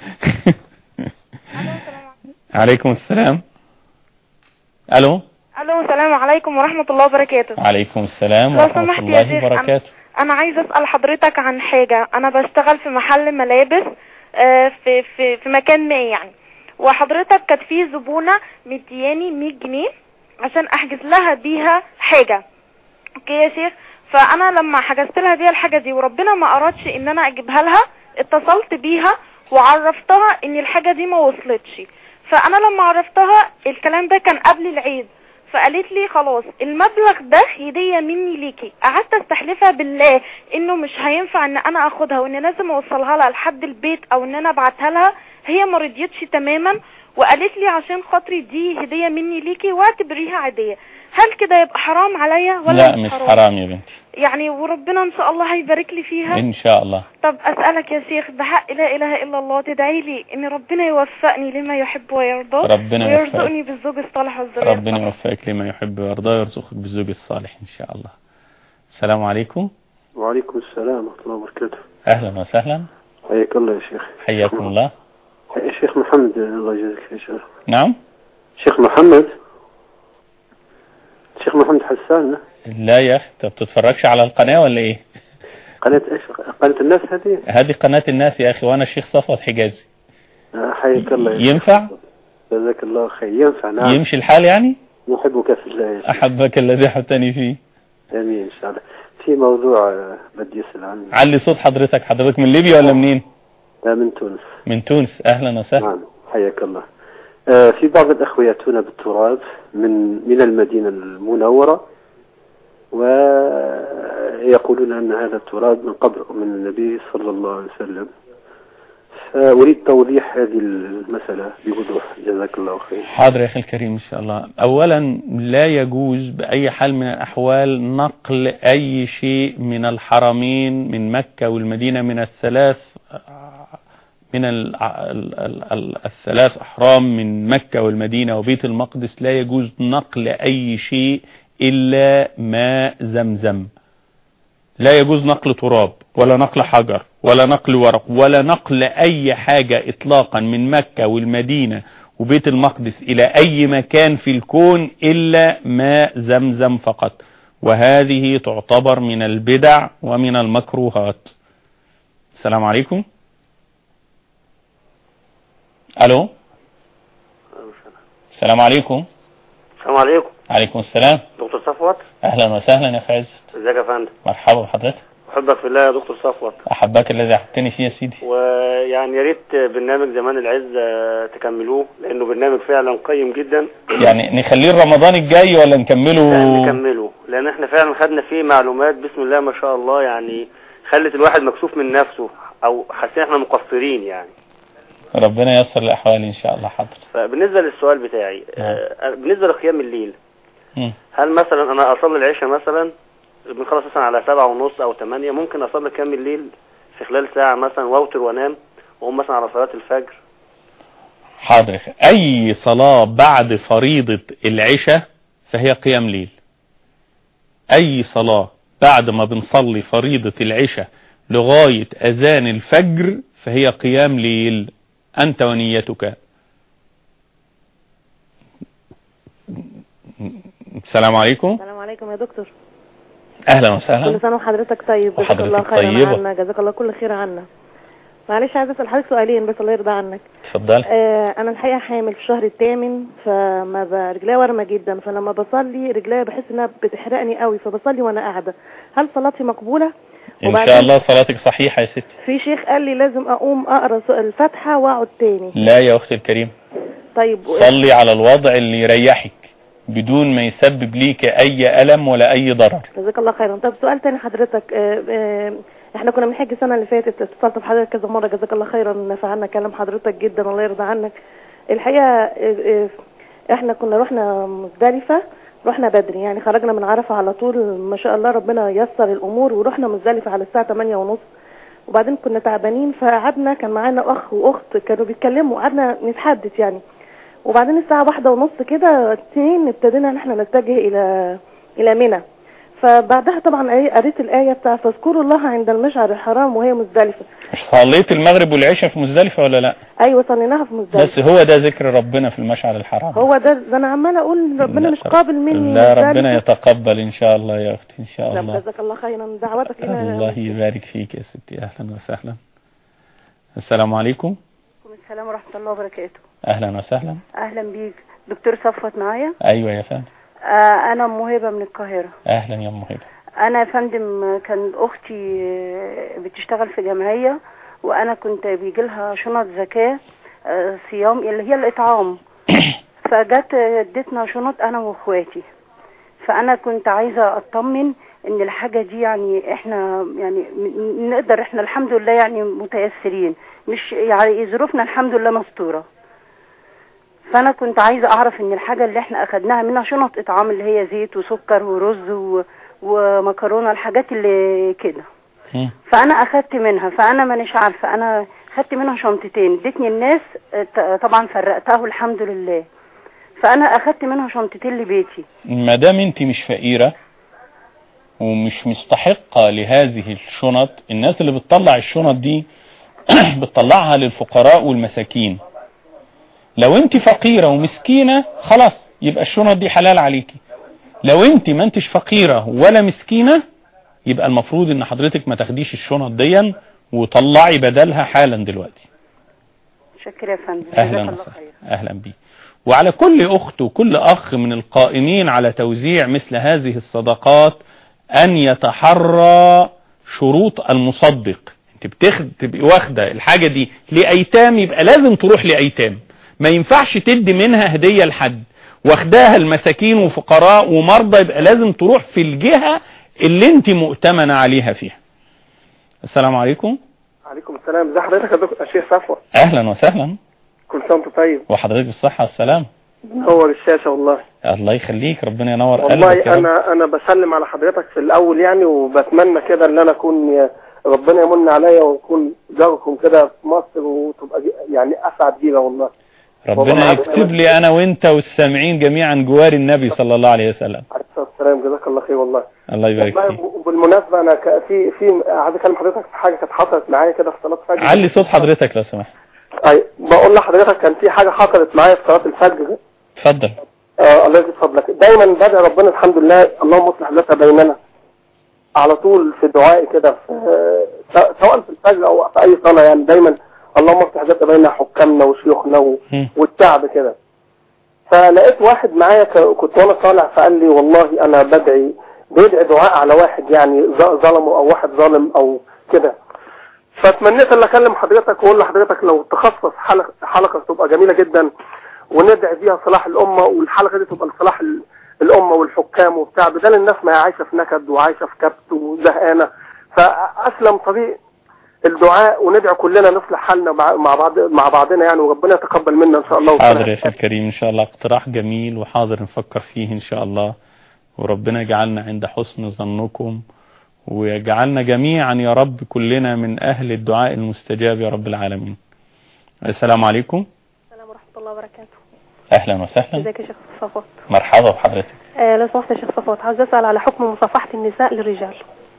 عليكم السلام الو الو السلام عليكم ورحمة الله وبركاته عليكم السلام لو ورحمة سمحت يا الله شيخ وبركاته أنا, انا عايزة اسأل حضرتك عن حاجة انا بشتغل في محل ملابس آه، في في في مكان ما يعني وحضرتك كانت في زبونة مدياني 100 جنيه عشان احجز لها بيها حاجة اوكي يا شيخ فانا لما حجزت لها بيها الحاجة دي وربنا ما ارادش ان انا اجيبها لها اتصلت بيها وعرفتها ان الحاجة دي ما وصلتش فانا لما عرفتها الكلام ده كان قبل العيد فقالت لي خلاص المبلغ ده هدية مني ليكي قعدت استحلفها بالله انه مش هينفع ان انا اخدها وان لازم اوصلها لها لحد البيت او ان انا ابعتها لها هي ما رضيتش تماما وقالت لي عشان خاطري دي هدية مني ليكي واعتبريها عادية هل كده يبقى حرام عليا ولا لا مش حرام يا بنتي يعني وربنا ان شاء الله هيبارك لي فيها ان شاء الله طب اسالك يا شيخ بحق لا اله الا الله تدعي لي ان ربنا يوفقني لما يحب ويرضى ربنا ويرزقني بالزوج الصالح والذريه ربنا يوفقك لما يحب ويرضى ويرزقك بالزوج الصالح ان شاء الله السلام عليكم وعليكم السلام ورحمة الله وبركاته اهلا وسهلا حياك الله يا شيخ حياكم الله يا شيخ محمد الله يجزاك خير شيخ نعم شيخ محمد شيخ محمد حسان لا يا اخي انت بتتفرجش على القناة ولا ايه قناة ايش قناة الناس هذه هذه قناة الناس يا اخي وانا الشيخ صفوت حجازي آه، حياك الله يا شيخ. ينفع جزاك الله خير ينفع نعم يمشي الحال يعني نحبك في الله يا شيخ احبك الذي احبتني فيه امين ان شاء الله في موضوع آه، بدي اسال عنه علي صوت حضرتك حضرتك من ليبيا ولا منين آه، من تونس من تونس اهلا وسهلا نعم حياك الله آه، في بعض الأخوة يأتون بالتراب من من المدينة المنورة ويقولون أن هذا التراب من قبر من النبي صلى الله عليه وسلم فأريد توضيح هذه المسألة بوضوح جزاك الله خير حاضر يا اخي الكريم ان شاء الله اولا لا يجوز باي حال من الاحوال نقل اي شيء من الحرمين من مكة والمدينة من الثلاث من ال ال ال ال الثلاث احرام من مكة والمدينة وبيت المقدس لا يجوز نقل اي شيء الا ماء زمزم لا يجوز نقل تراب ولا نقل حجر ولا نقل ورق ولا نقل اي حاجة اطلاقا من مكة والمدينة وبيت المقدس الى اي مكان في الكون الا ماء زمزم فقط وهذه تعتبر من البدع ومن المكروهات السلام عليكم الو السلام عليكم السلام عليكم عليكم السلام دكتور صفوت اهلا وسهلا يا اخي عزت ازيك يا فندم مرحبا بحضرتك احبك في الله يا دكتور صفوت احبك الذي احبتني فيه يا سيدي ويعني يا ريت برنامج زمان العز آه، تكملوه لانه برنامج فعلا قيم جدا يعني نخليه رمضان الجاي ولا نكمله لا نكمله لان احنا فعلا خدنا فيه معلومات بسم الله ما شاء الله يعني خلت الواحد مكسوف من نفسه او حاسين احنا مقصرين يعني ربنا ييسر الاحوال ان شاء الله حاضر فبالنسبه للسؤال بتاعي آه، بالنسبه لقيام الليل مم. هل مثلا انا اصلي العشاء مثلا بنخلص مثلا على سبعة ونص او ثمانية ممكن اصلي قيام الليل في خلال ساعة مثلا واوتر وانام واقوم مثلا على صلاة الفجر حاضر يا أخي. اي صلاة بعد فريضة العشاء فهي قيام ليل اي صلاة بعد ما بنصلي فريضة العشاء لغاية اذان الفجر فهي قيام ليل انت ونيتك السلام عليكم السلام عليكم يا دكتور اهلا وسهلا كل سنه وحضرتك طيب جزاك وحضرتك الله خيرا طيبة. عنا جزاك الله كل خير عنا معلش عايزه اسال حضرتك سؤالين بس الله يرضى عنك اتفضل آه انا الحقيقه حامل في الشهر الثامن فما ب- رجليا ورمه جدا فلما بصلي رجليا بحس انها بتحرقني قوي فبصلي وانا قاعده هل صلاتي مقبوله ان شاء الله صلاتك صحيحة يا ستي في شيخ قال لي لازم اقوم اقرا س- الفاتحه واقعد تاني لا يا اختي الكريم طيب صلي على الوضع اللي يريحك بدون ما يسبب ليك اي الم ولا اي ضرر جزاك الله خيرا طب سؤال تاني حضرتك آه، آه، احنا كنا بنحج السنه اللي فاتت اتصلت بحضرتك كذا مره جزاك الله خيرا نفعنا كلام حضرتك جدا الله يرضى عنك الحقيقه آه، آه، احنا كنا رحنا مزدلفه رحنا بدري يعني خرجنا من عرفه على طول ما شاء الله ربنا يسر الامور ورحنا مزدلفه على الساعه 8 ونص وبعدين كنا تعبانين فقعدنا كان معانا اخ واخت كانوا بيتكلموا وقعدنا نتحدث يعني وبعدين الساعة واحدة ونص كده اتنين ابتدينا ان احنا نتجه الى الى منى فبعدها طبعا ايه قريت الآية بتاع فاذكروا الله عند المشعر الحرام وهي مزدلفة مش صليت المغرب والعشاء في مزدلفة ولا لا ايوه صليناها في مزدلفة بس هو ده ذكر ربنا في المشعر الحرام هو ده ده انا عمالة اقول ربنا مش قابل مني لا مزدلفة. ربنا يتقبل ان شاء الله يا اختي ان شاء طب الله جزاك الله خيرا دعوتك لنا الله يبارك فيك يا ستي اهلا وسهلا السلام عليكم عليكم السلام ورحمة الله وبركاته اهلا وسهلا أهلا بيك دكتور صفوت معايا ايوه يا فندم آه أنا أم مهبة من القاهرة اهلا يا ام هبه أنا يا فندم كان أختي آه، بتشتغل في جمعية وأنا كنت بيجي لها شنط زكاة آه، صيام اللي هي الإطعام فجت ادتنا شنط أنا وإخواتي فأنا كنت عايزة أطمن إن الحاجة دي يعني إحنا يعني م- نقدر إحنا الحمد لله يعني متيسرين مش يعني ظروفنا الحمد لله مستورة فانا كنت عايزه اعرف ان الحاجه اللي احنا اخدناها منها شنط اطعام اللي هي زيت وسكر ورز و... ومكرونه الحاجات اللي كده فانا اخدت منها فانا مانيش عارفه انا خدت منها شنطتين ادتني الناس ط- طبعا فرقتها الحمد لله فانا اخدت منها شنطتين لبيتي ما دام انت مش فقيرة ومش مستحقة لهذه الشنط الناس اللي بتطلع الشنط دي بتطلعها للفقراء والمساكين لو انت فقيرة ومسكينة خلاص يبقى الشنط دي حلال عليكي لو انت ما انتش فقيرة ولا مسكينة يبقى المفروض ان حضرتك ما تاخديش الشنط دي وطلعي بدلها حالا دلوقتي شكرا يا فندم اهلا جزاك الله وسهلا اهلا بيك وعلى كل اخت وكل اخ من القائمين على توزيع مثل هذه الصدقات ان يتحرى شروط المصدق انت بتاخد تبقي واخده الحاجه دي لايتام يبقى لازم تروح لايتام ما ينفعش تدي منها هديه لحد واخداها المساكين وفقراء ومرضى يبقى لازم تروح في الجهه اللي انت مؤتمنه عليها فيها السلام عليكم عليكم السلام ازي حضرتك يا دكتور يا شيخ صفوة اهلا وسهلا كل سنه وانت طيب وحضرتك بالصحه والسلام منور الشاشه والله الله يخليك ربنا ينور والله قلبك يا رب. انا انا بسلم على حضرتك في الاول يعني وبتمنى كده ان انا اكون ربنا يمن عليا واكون جاركم كده في مصر وتبقى دي- يعني اسعد جيله والله ربنا والله يكتب لي انا وانت والسامعين جميعا جوار النبي صلى الله عليه وسلم عليه الصلاه والسلام جزاك الله خير والله الله يبارك والله فيك وبالمناسبه انا ك- في في عايز اكلم حضرتك في حاجه كانت حصلت معايا كده في صلاه الفجر علي صوت حضرتك لو سمحت أي بقول لحضرتك كان في حاجه حصلت معايا في صلاه الفجر اتفضل آه الله يزيد فضلك دايما بدعي ربنا الحمد لله اللهم اصلح ذات بيننا على طول في دعائي كده في آه، سواء في الفجر او في اي صلاه يعني دايما اللهم اصلح ذات بين حكامنا وشيوخنا و- والشعب كده فلقيت واحد معايا ك- كنت وانا طالع فقال لي والله انا بدعي بيدعي دعاء على واحد يعني ظ- ظلمه او واحد ظالم او كده فتمنيت ان اكلم حضرتك واقول لحضرتك لو تخصص حلقه حلقه تبقى جميله جدا وندعي فيها صلاح الامه والحلقه دي تبقى لصلاح ال- الامه والحكام وبتاع بدل الناس ما هي عايشه في نكد وعايشه في كبت وزهقانه فاسلم طريق الدعاء وندعي كلنا نصلح حالنا مع مع بعض مع بعضنا يعني وربنا يتقبل منا ان شاء الله حاضر يا أخي الكريم إن شاء الله اقتراح جميل وحاضر نفكر فيه إن شاء الله وربنا يجعلنا عند حسن ظنكم ويجعلنا جميعا يا رب كلنا من أهل الدعاء المستجاب يا رب العالمين السلام عليكم السلام ورحمة الله وبركاته أهلا وسهلا ازيك يا شيخ صفوت مرحبا بحضرتك آه لو سمحت يا شيخ صفوت عاوز اسال على حكم مصافحة النساء للرجال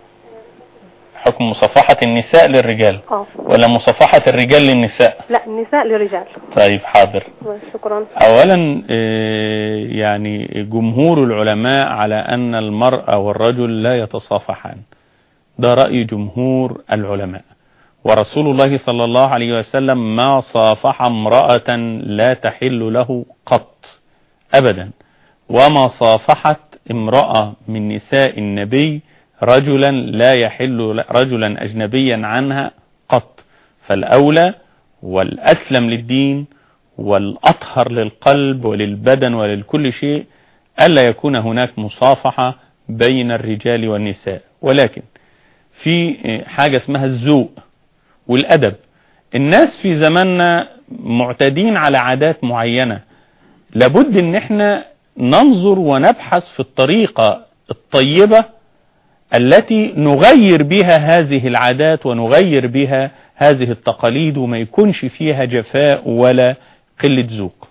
حكم مصافحة النساء للرجال اه ولا مصافحة الرجال للنساء لا النساء للرجال طيب حاضر شكرا اولا آه، يعني جمهور العلماء على ان المرأة والرجل لا يتصافحان ده رأي جمهور العلماء ورسول الله صلى الله عليه وسلم ما صافح امرأة لا تحل له قط ابدا وما صافحت امرأة من نساء النبي رجلا لا يحل رجلا اجنبيا عنها قط فالاولى والاسلم للدين والأطهر للقلب وللبدن وللكل شيء ألا يكون هناك مصافحة بين الرجال والنساء ولكن في حاجة اسمها الذوق والأدب الناس في زماننا معتادين على عادات معينة لابد ان احنا ننظر ونبحث في الطريقة الطيبة التي نغير بها هذه العادات ونغير بها هذه التقاليد وما يكونش فيها جفاء ولا قلة ذوق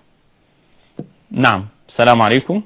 نعم السلام عليكم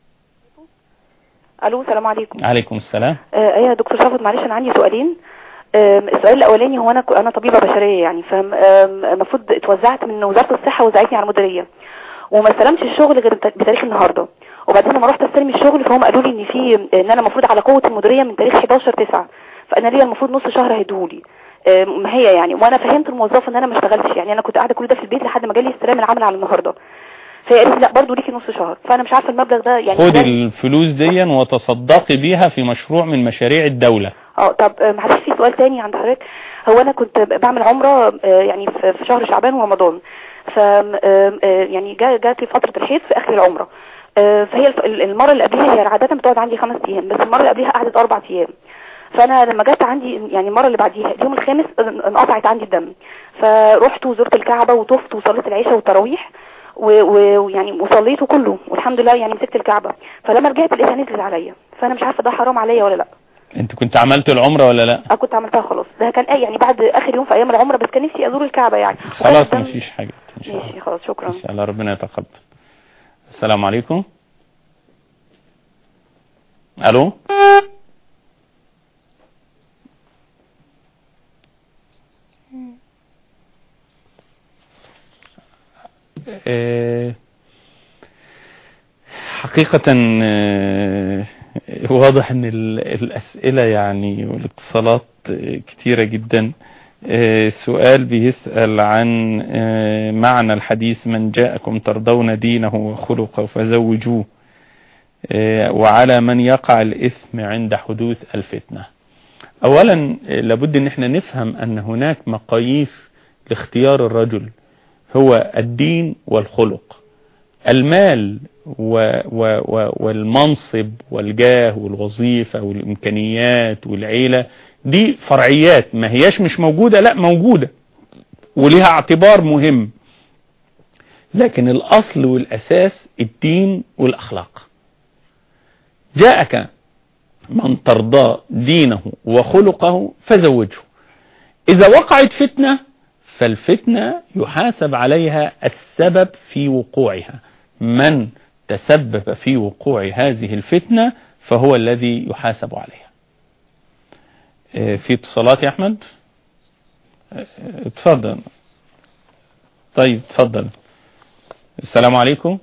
الو السلام عليكم عليكم السلام آه ايه يا دكتور شرفت معلش انا عندي سؤالين آم، السؤال الاولاني هو انا ك- انا طبيبه بشريه يعني فالمفروض اتوزعت من وزاره الصحه وزعتني على المديريه وما استلمش الشغل غير بتا- بتاريخ النهارده وبعدين لما رحت استلم الشغل فهم قالوا لي ان في ان انا المفروض على قوه المديريه من تاريخ 11 9 فانا ليا المفروض نص شهر هيديهولي آم، ما هي يعني وانا فهمت الموظفه ان انا ما اشتغلتش يعني انا كنت قاعده كل ده في البيت لحد ما جالي استلام العمل على النهارده فهي قالت لي لا برضه ليكي نص شهر فانا مش عارفه المبلغ ده يعني خدي خلال- الفلوس دي وتصدقي بيها في مشروع من مشاريع الدولة اه طب آه، معلش في سؤال تاني عند حضرتك هو انا كنت بعمل عمره آه، يعني في في شهر شعبان ورمضان ف آم، آه، يعني جا- جات لي فتره الحيض في اخر العمره آه، فهي الف- المره اللي قبلها هي عاده بتقعد عندي خمس ايام بس المره اللي قبلها قعدت اربع ايام فانا لما جت عندي يعني المره اللي بعديها اليوم الخامس انقطعت عندي الدم فرحت وزرت الكعبه وطفت وصليت العشاء والتراويح و- و- ويعني وصليته كله والحمد لله يعني مسكت الكعبه فلما رجعت لقيتها نزلت عليا فانا مش عارفه ده حرام عليا ولا لا انت كنت عملت العمرة ولا لا اه كنت عملتها خلاص ده كان ايه يعني بعد اخر يوم في ايام العمره بس كان نفسي ازور الكعبه يعني خلاص وكان مفيش حاجة ماشي خلاص شكرا ان شاء الله ربنا يتقبل السلام عليكم الو آه، حقيقة آه، واضح ان ال- الاسئلة يعني والاتصالات آه، كتيرة جدا آه، سؤال بيسأل عن آه، معنى الحديث من جاءكم ترضون دينه وخلقه فزوجوه آه، وعلى من يقع الإثم عند حدوث الفتنة أولا آه، لابد ان احنا نفهم ان هناك مقاييس لاختيار الرجل هو الدين والخلق المال و و و والمنصب والجاه والوظيفة والإمكانيات والعيلة دي فرعيات ما هياش مش موجودة لا موجودة ولها اعتبار مهم لكن الأصل والأساس الدين والأخلاق جاءك من ترضى دينه وخلقه فزوجه إذا وقعت فتنة فالفتنة يحاسب عليها السبب في وقوعها من تسبب في وقوع هذه الفتنة فهو الذي يحاسب عليها آه، في اتصالات يا أحمد آه، اتفضل طيب اتفضل السلام عليكم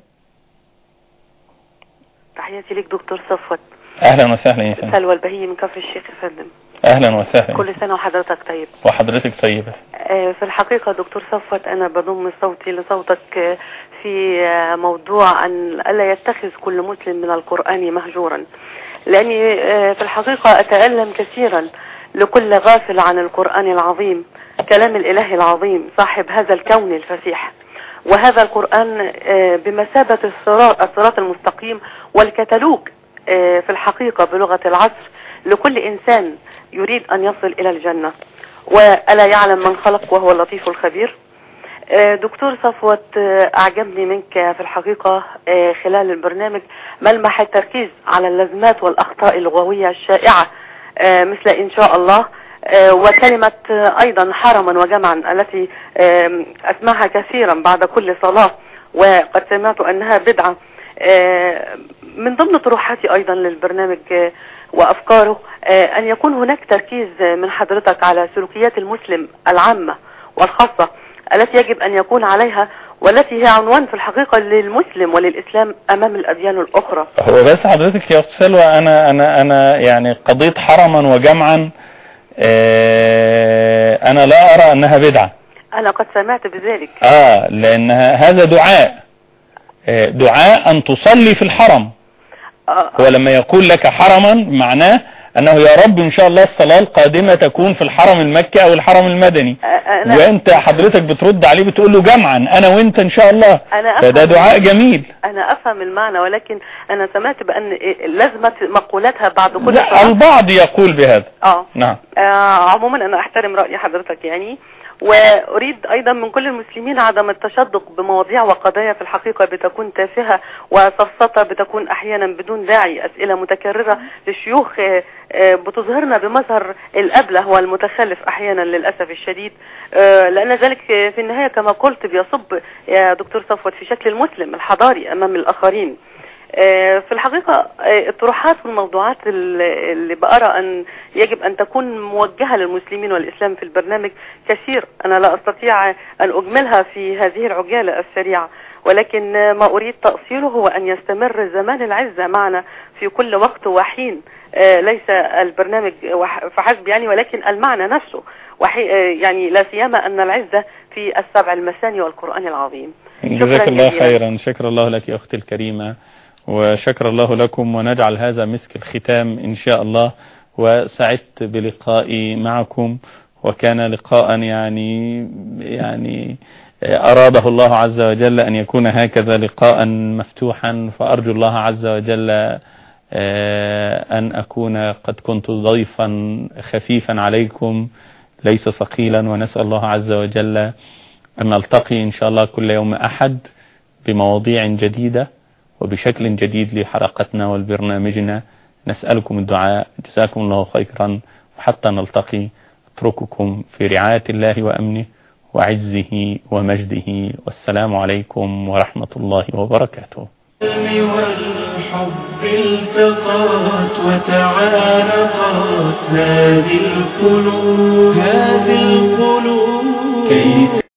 تحياتي لك دكتور صفوت أهلا وسهلا يا فندم سلوى البهية من كفر الشيخ يا فندم اهلا وسهلا كل سنة وحضرتك طيب وحضرتك طيبة آه، في الحقيقة دكتور صفوت أنا بضم صوتي لصوتك آه، في آه، موضوع أن ألا يتخذ كل مسلم من القرآن مهجورا لأني آه، في الحقيقة أتألم كثيرا لكل غافل عن القرآن العظيم كلام الإله العظيم صاحب هذا الكون الفسيح وهذا القرآن آه، بمثابة الصراط, الصراط المستقيم والكتالوج آه، في الحقيقة بلغة العصر لكل إنسان يريد أن يصل إلى الجنة وألا يعلم من خلق وهو اللطيف الخبير آه، دكتور صفوت آه، أعجبني منك في الحقيقة آه، خلال البرنامج ملمح التركيز على اللازمات والأخطاء اللغوية الشائعة آه، مثل إن شاء الله آه، وكلمة آه، أيضا حرما وجمعا التي آم، أسمعها كثيرا بعد كل صلاة وقد سمعت أنها بدعة آه، من ضمن طروحاتي أيضا للبرنامج آه، وأفكاره آه، أن يكون هناك تركيز آه، من حضرتك على سلوكيات المسلم العامة والخاصة التي يجب أن يكون عليها والتي هي عنوان في الحقيقة للمسلم وللإسلام أمام الأديان الأخرى هو بس حضرتك يا أخت سلوى انا انا انا يعني قضيت حرما وجمعا آه، انا لا ارى انها بدعة أنا قد سمعت بذلك اه لانها هذا دعاء آه، دعاء ان تصلي في الحرم هو لما يقول لك حرما معناه انه يا رب ان شاء الله الصلاة القادمة تكون في الحرم المكي او الحرم المدني أنا وانت حضرتك بترد عليه بتقول له جمعا انا وانت ان شاء الله أنا فده أفهم دعاء جميل أنا أفهم المعنى ولكن أنا سمعت بأن لازمة مقولاتها بعد كل لا صلاة البعض يقول بهذا اه نعم آه، عموما انا احترم رأي حضرتك يعني واريد ايضا من كل المسلمين عدم التشدق بمواضيع وقضايا في الحقيقة بتكون تافهة وسفسطة بتكون احيانا بدون داعي اسئلة متكررة لشيوخ آه، آه، بتظهرنا بمظهر الابله والمتخلف احيانا للاسف الشديد آه، لان ذلك في النهاية كما قلت بيصب يا دكتور صفوت في شكل المسلم الحضاري امام الاخرين آه، في الحقيقة آه، الطروحات والموضوعات ال- اللي بأرى أن يجب أن تكون موجهة للمسلمين والإسلام في البرنامج كثير أنا لا أستطيع أن أجملها في هذه العجالة السريعة ولكن آه، ما أريد تأصيله هو أن يستمر زمان العزة معنا في كل وقت وحين آه، ليس البرنامج وح- فحسب يعني ولكن المعنى نفسه وحي آه، يعني لا سيما أن العزة في السبع المثاني والقرآن العظيم جزاك الله جزيلا. خيرا شكر الله لك يا أختي الكريمة وشكر الله لكم ونجعل هذا مسك الختام إن شاء الله وسعدت بلقائي معكم وكان لقاء يعني يعني أراده الله عز وجل أن يكون هكذا لقاء مفتوحا فأرجو الله عز وجل آه، أن أكون قد كنت ضيفا خفيفا عليكم ليس ثقيلا ونسأل الله عز وجل أن نلتقي إن شاء الله كل يوم أحد بمواضيع جديدة وبشكل جديد لحلقتنا والبرنامجنا نسألكم الدعاء جزاكم الله خيرا وحتى نلتقي اترككم في رعاية الله وأمنه وعزه ومجده والسلام عليكم ورحمة الله وبركاته العلم والحب التقات وتعالقات هذه القلوب هذه القلوب كي